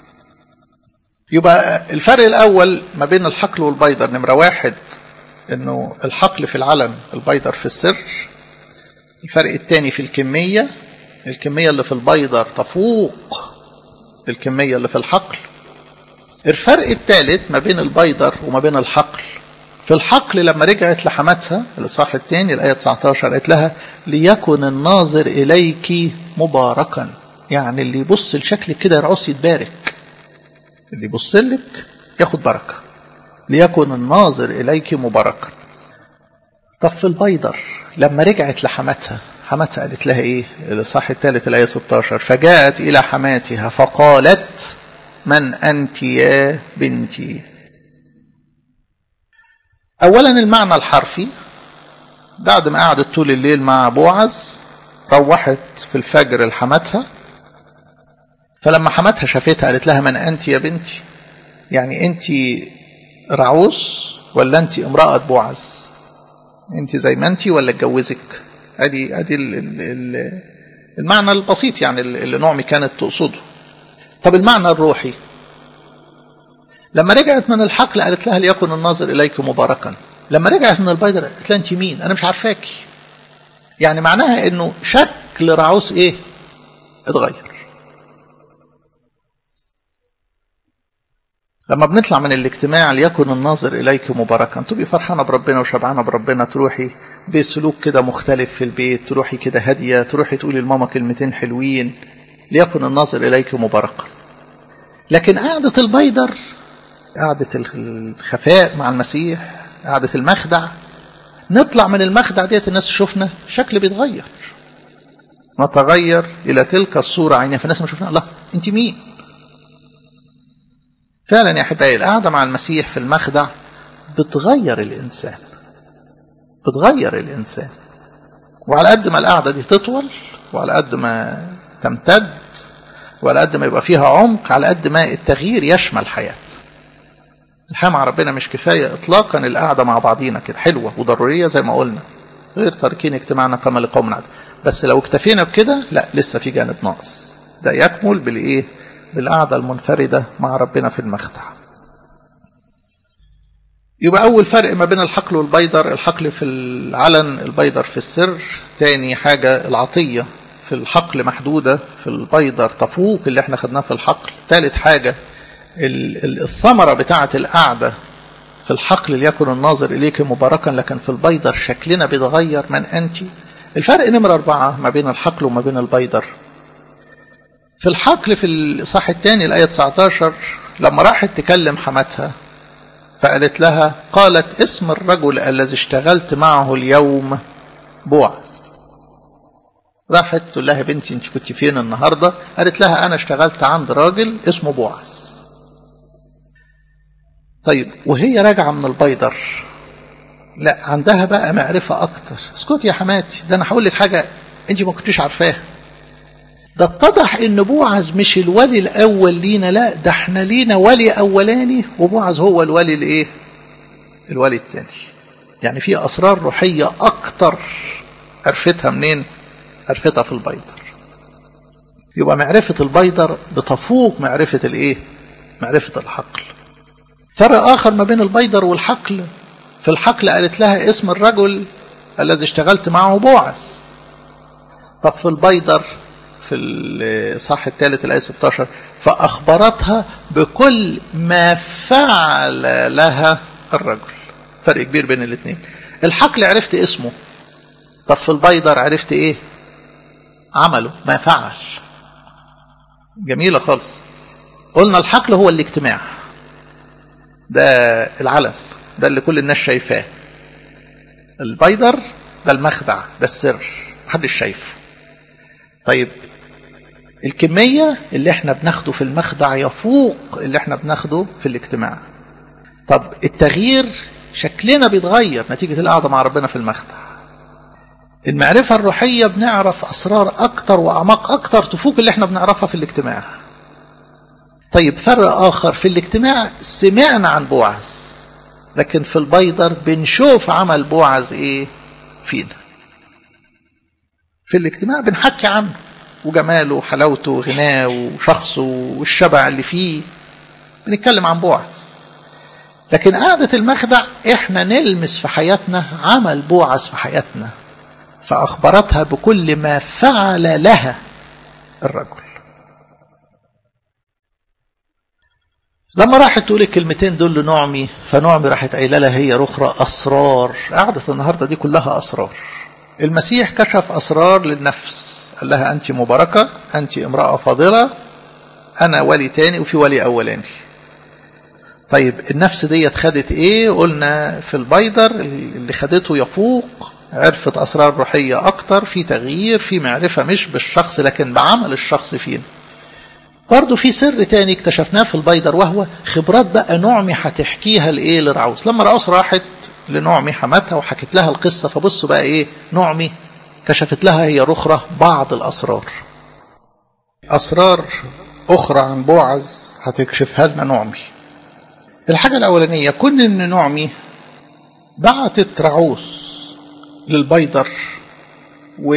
يبقى الفرق الاول ما بين الحقل والبيضر نمرة واحد انه الحقل في العلن البيضر في السر الفرق الثاني في الكمية الكمية اللي في البيضر تفوق الكمية اللي في الحقل الفرق الثالث ما بين البيضر وما بين الحقل في الحقل لما رجعت لحماتها الإصحاح الثاني الآية 19 قالت لها ليكن الناظر إليك مباركا يعني اللي يبص لشكلك كده يرعوس يتبارك اللي يبص لك ياخد بركة ليكن الناظر إليك مباركا طب في البيضر لما رجعت لحماتها حماتها قالت لها ايه الإصحاح الثالث الآية 16 فجاءت إلى حماتها فقالت من أنت يا بنتي أولا المعنى الحرفي بعد ما قعدت طول الليل مع بوعز روحت في الفجر لحماتها فلما حماتها شافتها قالت لها من أنت يا بنتي يعني أنت رعوس ولا أنت امرأة بوعز أنت زي ما أنت ولا اتجوزك ادي ادي المعنى البسيط يعني اللي نعمي كانت تقصده طب المعنى الروحي لما رجعت من الحقل قالت لها ليكن الناظر اليك مباركا لما رجعت من البيضر قالت لها انت مين انا مش عارفاكي يعني معناها انه شكل رعوس ايه اتغير لما بنطلع من الاجتماع ليكن الناظر إليك مباركا تبقي فرحانة بربنا وشبعانة بربنا تروحي بسلوك كده مختلف في البيت تروحي كده هادية تروحي تقولي لماما كلمتين حلوين ليكن الناظر إليك مباركا لكن قعدة البيدر قعدة الخفاء مع المسيح قعدة المخدع نطلع من المخدع ديت الناس تشوفنا شكل بيتغير نتغير إلى تلك الصورة عينيها فالناس ما شفنا الله أنت مين فعلا يا احبائي القعده مع المسيح في المخدع بتغير الانسان بتغير الانسان وعلى قد ما القعده دي تطول وعلى قد ما تمتد وعلى قد ما يبقى فيها عمق على قد ما التغيير يشمل حياه الحياه مع ربنا مش كفايه اطلاقا القعده مع بعضينا كده حلوه وضروريه زي ما قلنا غير تاركين اجتماعنا كما لقوم عدد بس لو اكتفينا بكده لا لسه في جانب ناقص ده يكمل بالايه بالقعدة المنفردة مع ربنا في المخدع يبقى أول فرق ما بين الحقل والبيدر الحقل في العلن البيدر في السر تاني حاجة العطية في الحقل محدودة في البيدر تفوق اللي احنا خدناه في الحقل ثالث حاجة الثمرة بتاعة القعدة في الحقل ليكن الناظر إليك مباركا لكن في البيدر شكلنا بيتغير من أنت الفرق نمرة أربعة ما بين الحقل وما بين البيدر في الحقل في الإصحاح الثاني الآية 19 لما راحت تكلم حماتها فقالت لها قالت اسم الرجل الذي اشتغلت معه اليوم بوعز راحت تقول لها بنتي انت كنت فين النهارده قالت لها انا اشتغلت عند راجل اسمه بوعز طيب وهي راجعه من البيدر لا عندها بقى معرفه اكتر اسكتي يا حماتي ده انا هقول لك حاجه انت ما كنتيش عارفاها ده اتضح ان بوعز مش الولي الاول لينا لا ده احنا لينا ولي اولاني وبوعز هو الولي الايه الولي الثاني يعني في اسرار روحيه اكتر عرفتها منين عرفتها في البيدر يبقى معرفة البيدر بتفوق معرفة الايه معرفة الحقل فرق آخر ما بين البيدر والحقل في الحقل قالت لها اسم الرجل الذي اشتغلت معه بوعز طب في البيدر في الصح الثالث الآية 16 فأخبرتها بكل ما فعل لها الرجل فرق كبير بين الاثنين الحقل عرفت اسمه طب في البيدر عرفت ايه عمله ما فعل جميلة خالص قلنا الحقل هو الاجتماع ده العلم ده اللي كل الناس شايفاه البيدر ده المخدع ده السر محدش شايفه طيب الكمية اللي احنا بناخده في المخدع يفوق اللي احنا بناخده في الاجتماع طب التغيير شكلنا بيتغير نتيجة القعدة مع ربنا في المخدع المعرفة الروحية بنعرف أسرار أكتر وأعماق أكتر تفوق اللي احنا بنعرفها في الاجتماع طيب فرق آخر في الاجتماع سمعنا عن بوعز لكن في البيدر بنشوف عمل بوعز ايه فينا في الاجتماع بنحكي عنه وجماله وحلاوته وغناه وشخصه والشبع اللي فيه بنتكلم عن بوعز لكن قعدة المخدع احنا نلمس في حياتنا عمل بوعز في حياتنا فأخبرتها بكل ما فعل لها الرجل لما راحت تقول الكلمتين دول لنعمي فنعمي راحت قايله لها هي رخرة أسرار قعدة النهاردة دي كلها أسرار المسيح كشف أسرار للنفس قال لها أنت مباركة أنت امرأة فاضلة أنا ولي تاني وفي ولي أولاني طيب النفس ديت خدت ايه قلنا في البيدر اللي خدته يفوق عرفت أسرار روحية أكتر في تغيير في معرفة مش بالشخص لكن بعمل الشخص فينا برضه في سر تاني اكتشفناه في البيدر وهو خبرات بقى نعمي هتحكيها لايه لرعوس لما رعوس راحت لنعمي حماتها وحكت لها القصه فبصوا بقى ايه نعمي كشفت لها هي رخرة بعض الاسرار اسرار اخرى عن بوعز هتكشفها لنا نعمي الحاجه الاولانيه كون ان نعمي بعتت رعوس للبيدر و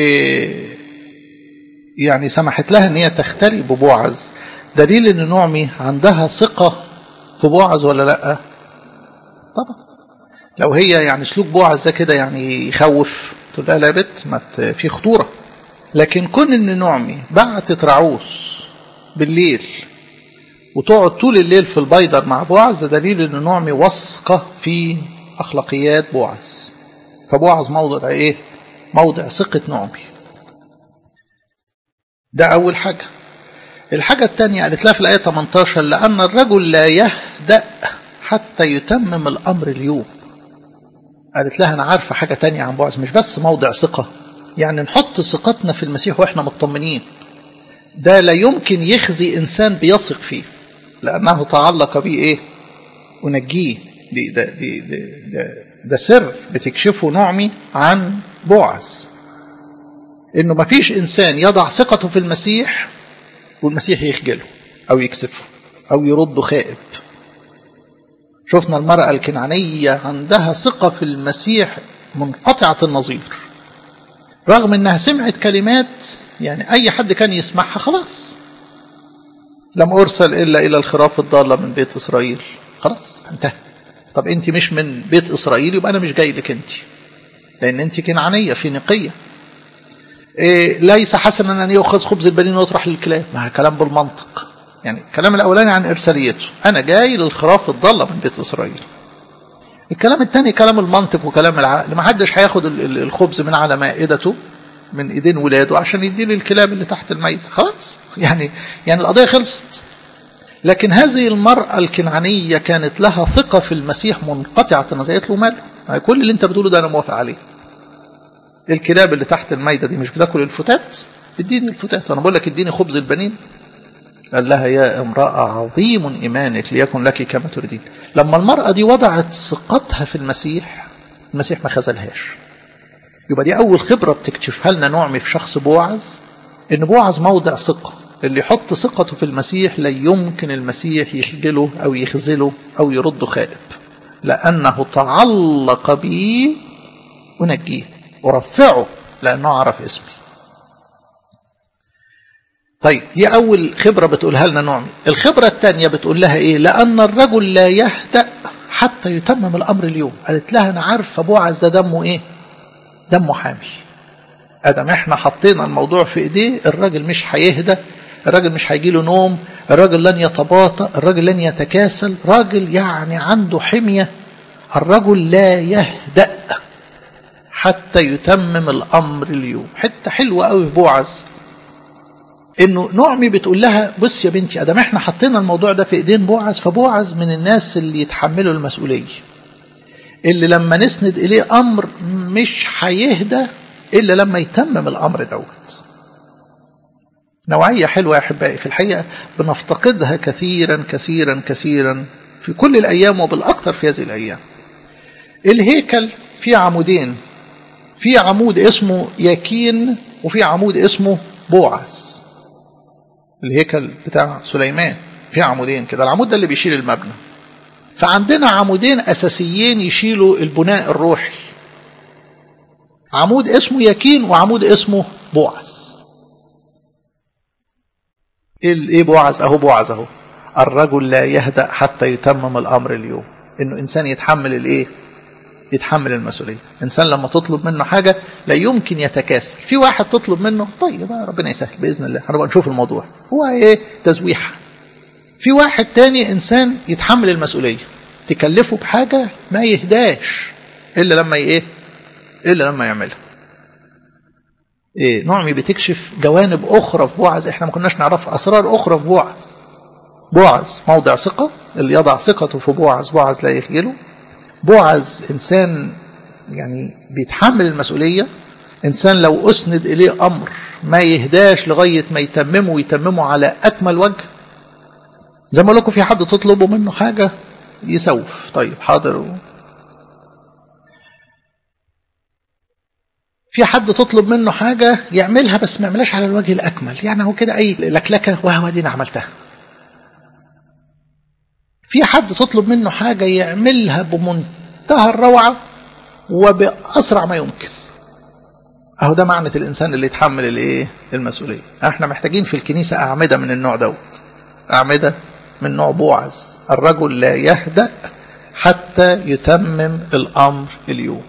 يعني سمحت لها ان هي تختلي ببوعز دليل ان نعمي عندها ثقة في بوعز ولا لا طبعا لو هي يعني سلوك بوعز ده كده يعني يخوف تقول لها لا يا بت ما في خطورة لكن كون ان نعمي بعتت رعوس بالليل وتقعد طول الليل في البيدر مع بوعز ده دليل ان نعمي واثقة في اخلاقيات بوعز فبوعز موضع ايه موضع ثقة نعمي ده أول حاجة الحاجة الثانية قالت لها في الآية 18 لأن الرجل لا يهدأ حتى يتمم الأمر اليوم قالت لها أنا عارفة حاجة تانية عن بوعز مش بس موضع ثقة يعني نحط ثقتنا في المسيح وإحنا مطمنين ده لا يمكن يخزي إنسان بيثق فيه لأنه تعلق بيه إيه ونجيه دي ده, دي ده, ده, ده سر بتكشفه نعمي عن بوعز انه ما فيش انسان يضع ثقته في المسيح والمسيح يخجله او يكسفه او يرده خائب شفنا المرأة الكنعانية عندها ثقة في المسيح منقطعة النظير رغم انها سمعت كلمات يعني اي حد كان يسمعها خلاص لم ارسل الا الى الخراف الضالة من بيت اسرائيل خلاص انتهى طب انت مش من بيت اسرائيل يبقى انا مش جاي لك انت لان انت كنعانية فينيقية إيه ليس حسنا ان يؤخذ خبز البنين ويطرح للكلاب ما كلام بالمنطق يعني الكلام الاولاني عن ارساليته انا جاي للخراف الضاله من بيت اسرائيل الكلام الثاني كلام المنطق وكلام العقل ما حدش هياخد الخبز من على مائدته من ايدين ولاده عشان يديه للكلاب اللي تحت الميت خلاص يعني يعني القضيه خلصت لكن هذه المرأة الكنعانية كانت لها ثقة في المسيح منقطعة النظر قالت له ماله كل اللي انت بتقوله ده انا موافق عليه الكلاب اللي تحت المايده دي مش بتاكل الفتات اديني الفتات وانا بقول لك اديني خبز البنين قال لها يا امراه عظيم ايمانك ليكن لك كما تريدين لما المراه دي وضعت ثقتها في المسيح المسيح ما خذلهاش يبقى دي اول خبره بتكتشفها لنا نعمي في شخص بوعز ان بوعز موضع ثقه اللي يحط ثقته في المسيح لا يمكن المسيح يخجله او يخذله او يرده خائب لانه تعلق بي انجيه ارفعه لانه عرف اسمي طيب دي اول خبره بتقولها لنا نعمي الخبره الثانيه بتقول لها ايه لان الرجل لا يهدأ حتى يتمم الامر اليوم قالت لها انا عارفه بوعز ده دمه ايه دمه حامي ادم احنا حطينا الموضوع في ايديه الراجل مش هيهدى الراجل مش هيجي له نوم الراجل لن يتباطأ الراجل لن يتكاسل راجل يعني عنده حمية الرجل لا يهدأ حتى يتمم الأمر اليوم حتة حلوة قوي في بوعز انه نعمي بتقول لها بص يا بنتي ادم احنا حطينا الموضوع ده في ايدين بوعز فبوعز من الناس اللي يتحملوا المسؤوليه اللي لما نسند اليه امر مش هيهدى الا لما يتمم الامر دوت نوعيه حلوه يا احبائي في الحقيقه بنفتقدها كثيرا كثيرا كثيرا في كل الايام وبالاكثر في هذه الايام الهيكل فيه عمودين في عمود اسمه يكين وفي عمود اسمه بوعز الهيكل بتاع سليمان في عمودين كده العمود ده اللي بيشيل المبنى فعندنا عمودين اساسيين يشيلوا البناء الروحي عمود اسمه يكين وعمود اسمه بوعز ايه بوعز اهو بوعز اهو الرجل لا يهدأ حتى يتمم الامر اليوم انه انسان يتحمل الايه يتحمل المسؤوليه انسان لما تطلب منه حاجه لا يمكن يتكاسل في واحد تطلب منه طيب ربنا يسهل باذن الله هنبقى نشوف الموضوع هو ايه تزويح في واحد تاني انسان يتحمل المسؤوليه تكلفه بحاجه ما يهداش الا لما ايه الا لما يعملها ايه نعمي بتكشف جوانب اخرى في بوعز احنا ما كناش نعرف اسرار اخرى في بوعز بوعز موضع ثقه اللي يضع ثقته في بوعز بوعز لا يخجله بوعز انسان يعني بيتحمل المسؤوليه انسان لو اسند اليه امر ما يهداش لغايه ما يتممه ويتممه على اكمل وجه زي ما اقول لكم في حد تطلبوا منه حاجه يسوف طيب حاضر في حد تطلب منه حاجة يعملها بس ما يعملهاش على الوجه الأكمل يعني هو كده أي لكلكة وهو دي أنا عملتها في حد تطلب منه حاجة يعملها بمنتهى الروعة وبأسرع ما يمكن أهو ده معنى الإنسان اللي يتحمل الإيه المسؤولية احنا محتاجين في الكنيسة أعمدة من النوع دوت أعمدة من نوع بوعز الرجل لا يهدأ حتى يتمم الأمر اليوم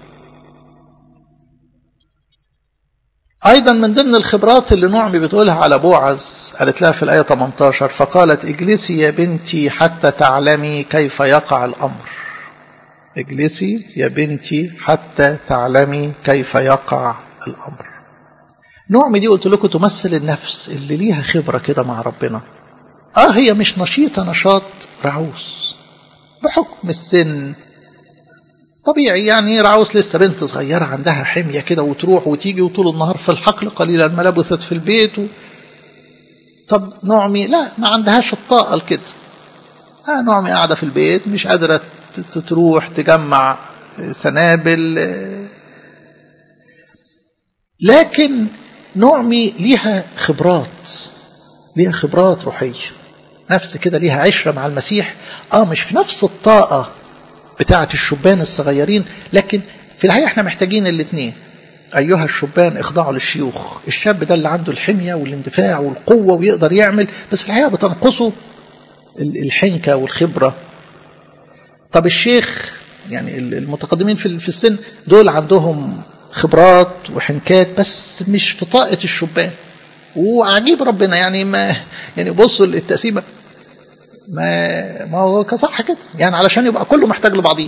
أيضا من ضمن الخبرات اللي نعمي بتقولها على بوعز قالت لها في الآية 18 فقالت اجلسي يا بنتي حتى تعلمي كيف يقع الأمر اجلسي يا بنتي حتى تعلمي كيف يقع الأمر نعمي دي قلت لكم تمثل النفس اللي ليها خبرة كده مع ربنا آه هي مش نشيطة نشاط رعوس بحكم السن طبيعي يعني رعوس لسه بنت صغيرة عندها حمية كده وتروح وتيجي وطول النهار في الحقل قليلا ما لبثت في البيت و... طب نعمي لا ما عندهاش الطاقة كده آه نعمي قاعدة في البيت مش قادرة تروح تجمع سنابل لكن نعمي ليها خبرات ليها خبرات روحية نفس كده ليها عشرة مع المسيح اه مش في نفس الطاقة بتاعة الشبان الصغيرين لكن في الحقيقة احنا محتاجين الاثنين أيها الشبان اخضعوا للشيوخ الشاب ده اللي عنده الحمية والاندفاع والقوة ويقدر يعمل بس في الحقيقة بتنقصه الحنكة والخبرة طب الشيخ يعني المتقدمين في السن دول عندهم خبرات وحنكات بس مش في طاقة الشبان وعجيب ربنا يعني ما يعني بصوا التقسيمة ما ما هو كصح كده يعني علشان يبقى كله محتاج لبعضيه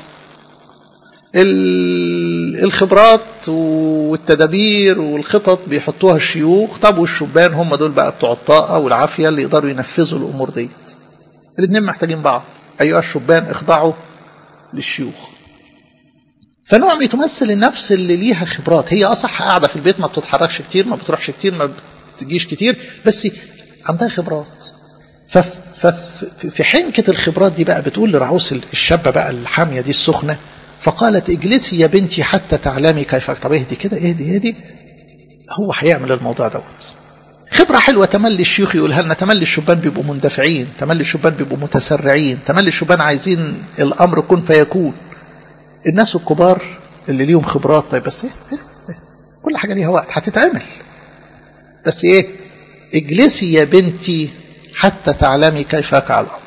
الخبرات والتدابير والخطط بيحطوها الشيوخ طب والشبان هم دول بقى بتوع الطاقة والعافية اللي يقدروا ينفذوا الأمور ديت الاثنين محتاجين بعض أيها الشبان اخضعوا للشيوخ فنعمي تمثل النفس اللي ليها خبرات هي اصح قاعده في البيت ما بتتحركش كتير ما بتروحش كتير ما بتجيش كتير بس عندها خبرات ففي حنكة الخبرات دي بقى بتقول لرعوس الشابة بقى الحامية دي السخنة فقالت اجلسي يا بنتي حتى تعلمي كيف طب اهدي كده اهدي اهدي هو هيعمل الموضوع دوت خبرة حلوة تملي الشيوخ يقولها لنا تملي الشبان بيبقوا مندفعين تملي الشبان بيبقوا متسرعين تملي الشبان عايزين الأمر كن فيكون الناس الكبار اللي ليهم خبرات طيب بس ايه, إيه, إيه كل حاجة ليها وقت هتتعمل بس ايه اجلسي يا بنتي حتى تعلمي كيف يقع الأمر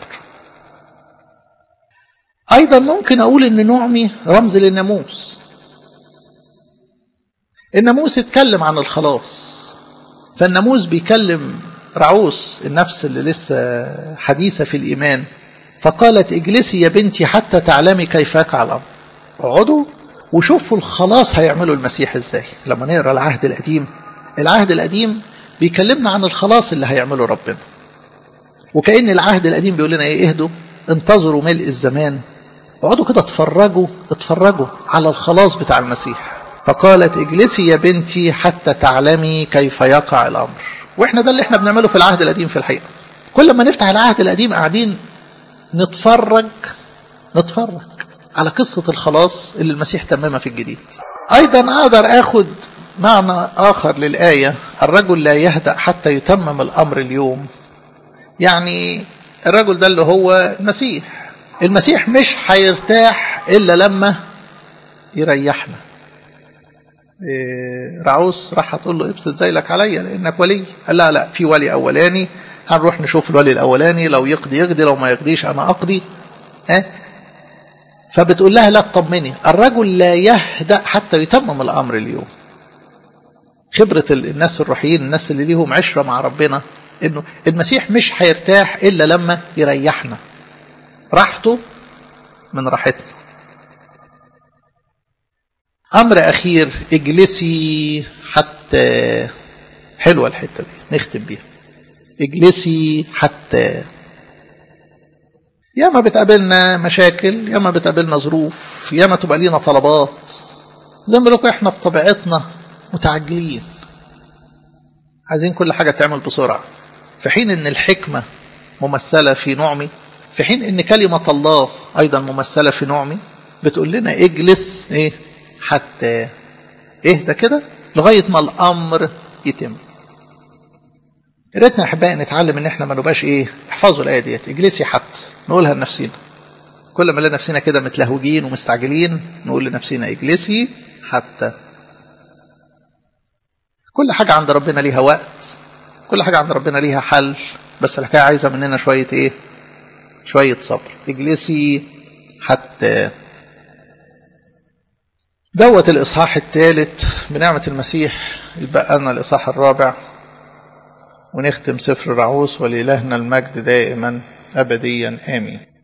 أيضا ممكن أقول أن نعمي رمز للناموس الناموس اتكلم عن الخلاص فالناموس بيكلم رعوس النفس اللي لسه حديثة في الإيمان فقالت اجلسي يا بنتي حتى تعلمي كيف يقع الأمر اقعدوا وشوفوا الخلاص هيعملوا المسيح ازاي لما نقرا العهد القديم العهد القديم بيكلمنا عن الخلاص اللي هيعمله ربنا وكأن العهد القديم بيقول لنا ايه اهدوا انتظروا ملء الزمان اقعدوا كده اتفرجوا اتفرجوا على الخلاص بتاع المسيح فقالت اجلسي يا بنتي حتى تعلمي كيف يقع الامر واحنا ده اللي احنا بنعمله في العهد القديم في الحقيقه كل ما نفتح العهد القديم قاعدين نتفرج نتفرج على قصة الخلاص اللي المسيح تممها في الجديد أيضا أقدر أخد معنى آخر للآية الرجل لا يهدأ حتى يتمم الأمر اليوم يعني الرجل ده اللي هو المسيح المسيح مش هيرتاح إلا لما يريحنا إيه رعوس راح تقول له ابسط زيلك عليا لانك ولي قال لا لا في ولي اولاني هنروح نشوف الولي الاولاني لو يقضي يقضي لو ما يقضيش انا اقضي ها فبتقول لها لا تطمني الرجل لا يهدأ حتى يتمم الامر اليوم خبرة الناس الروحيين الناس اللي ليهم عشرة مع ربنا انه المسيح مش هيرتاح الا لما يريحنا راحته من راحتنا امر اخير اجلسي حتى حلوه الحته دي نختم بيها اجلسي حتى ياما بتقابلنا مشاكل ياما بتقابلنا ظروف ياما تبقى لينا طلبات زي ما لكم احنا بطبيعتنا متعجلين عايزين كل حاجه تعمل بسرعه في حين ان الحكمه ممثله في نعمي في حين ان كلمه الله ايضا ممثله في نعمي بتقول لنا اجلس ايه حتى اهدى كده لغايه ما الامر يتم يا ريتنا احبائي نتعلم ان احنا ما نبقاش ايه احفظوا الايه ديت اجلسي حتى نقولها لنفسنا كل ما نلاقي نفسنا كده متلهوجين ومستعجلين نقول لنفسنا اجلسي حتى كل حاجه عند ربنا ليها وقت كل حاجه عند ربنا ليها حل بس الحكايه عايزه مننا شويه ايه شويه صبر اجلسي حتى دوت الإصحاح الثالث بنعمة المسيح يبقى لنا الإصحاح الرابع ونختم سفر الرعوس ولإلهنا المجد دائما أبديا آمين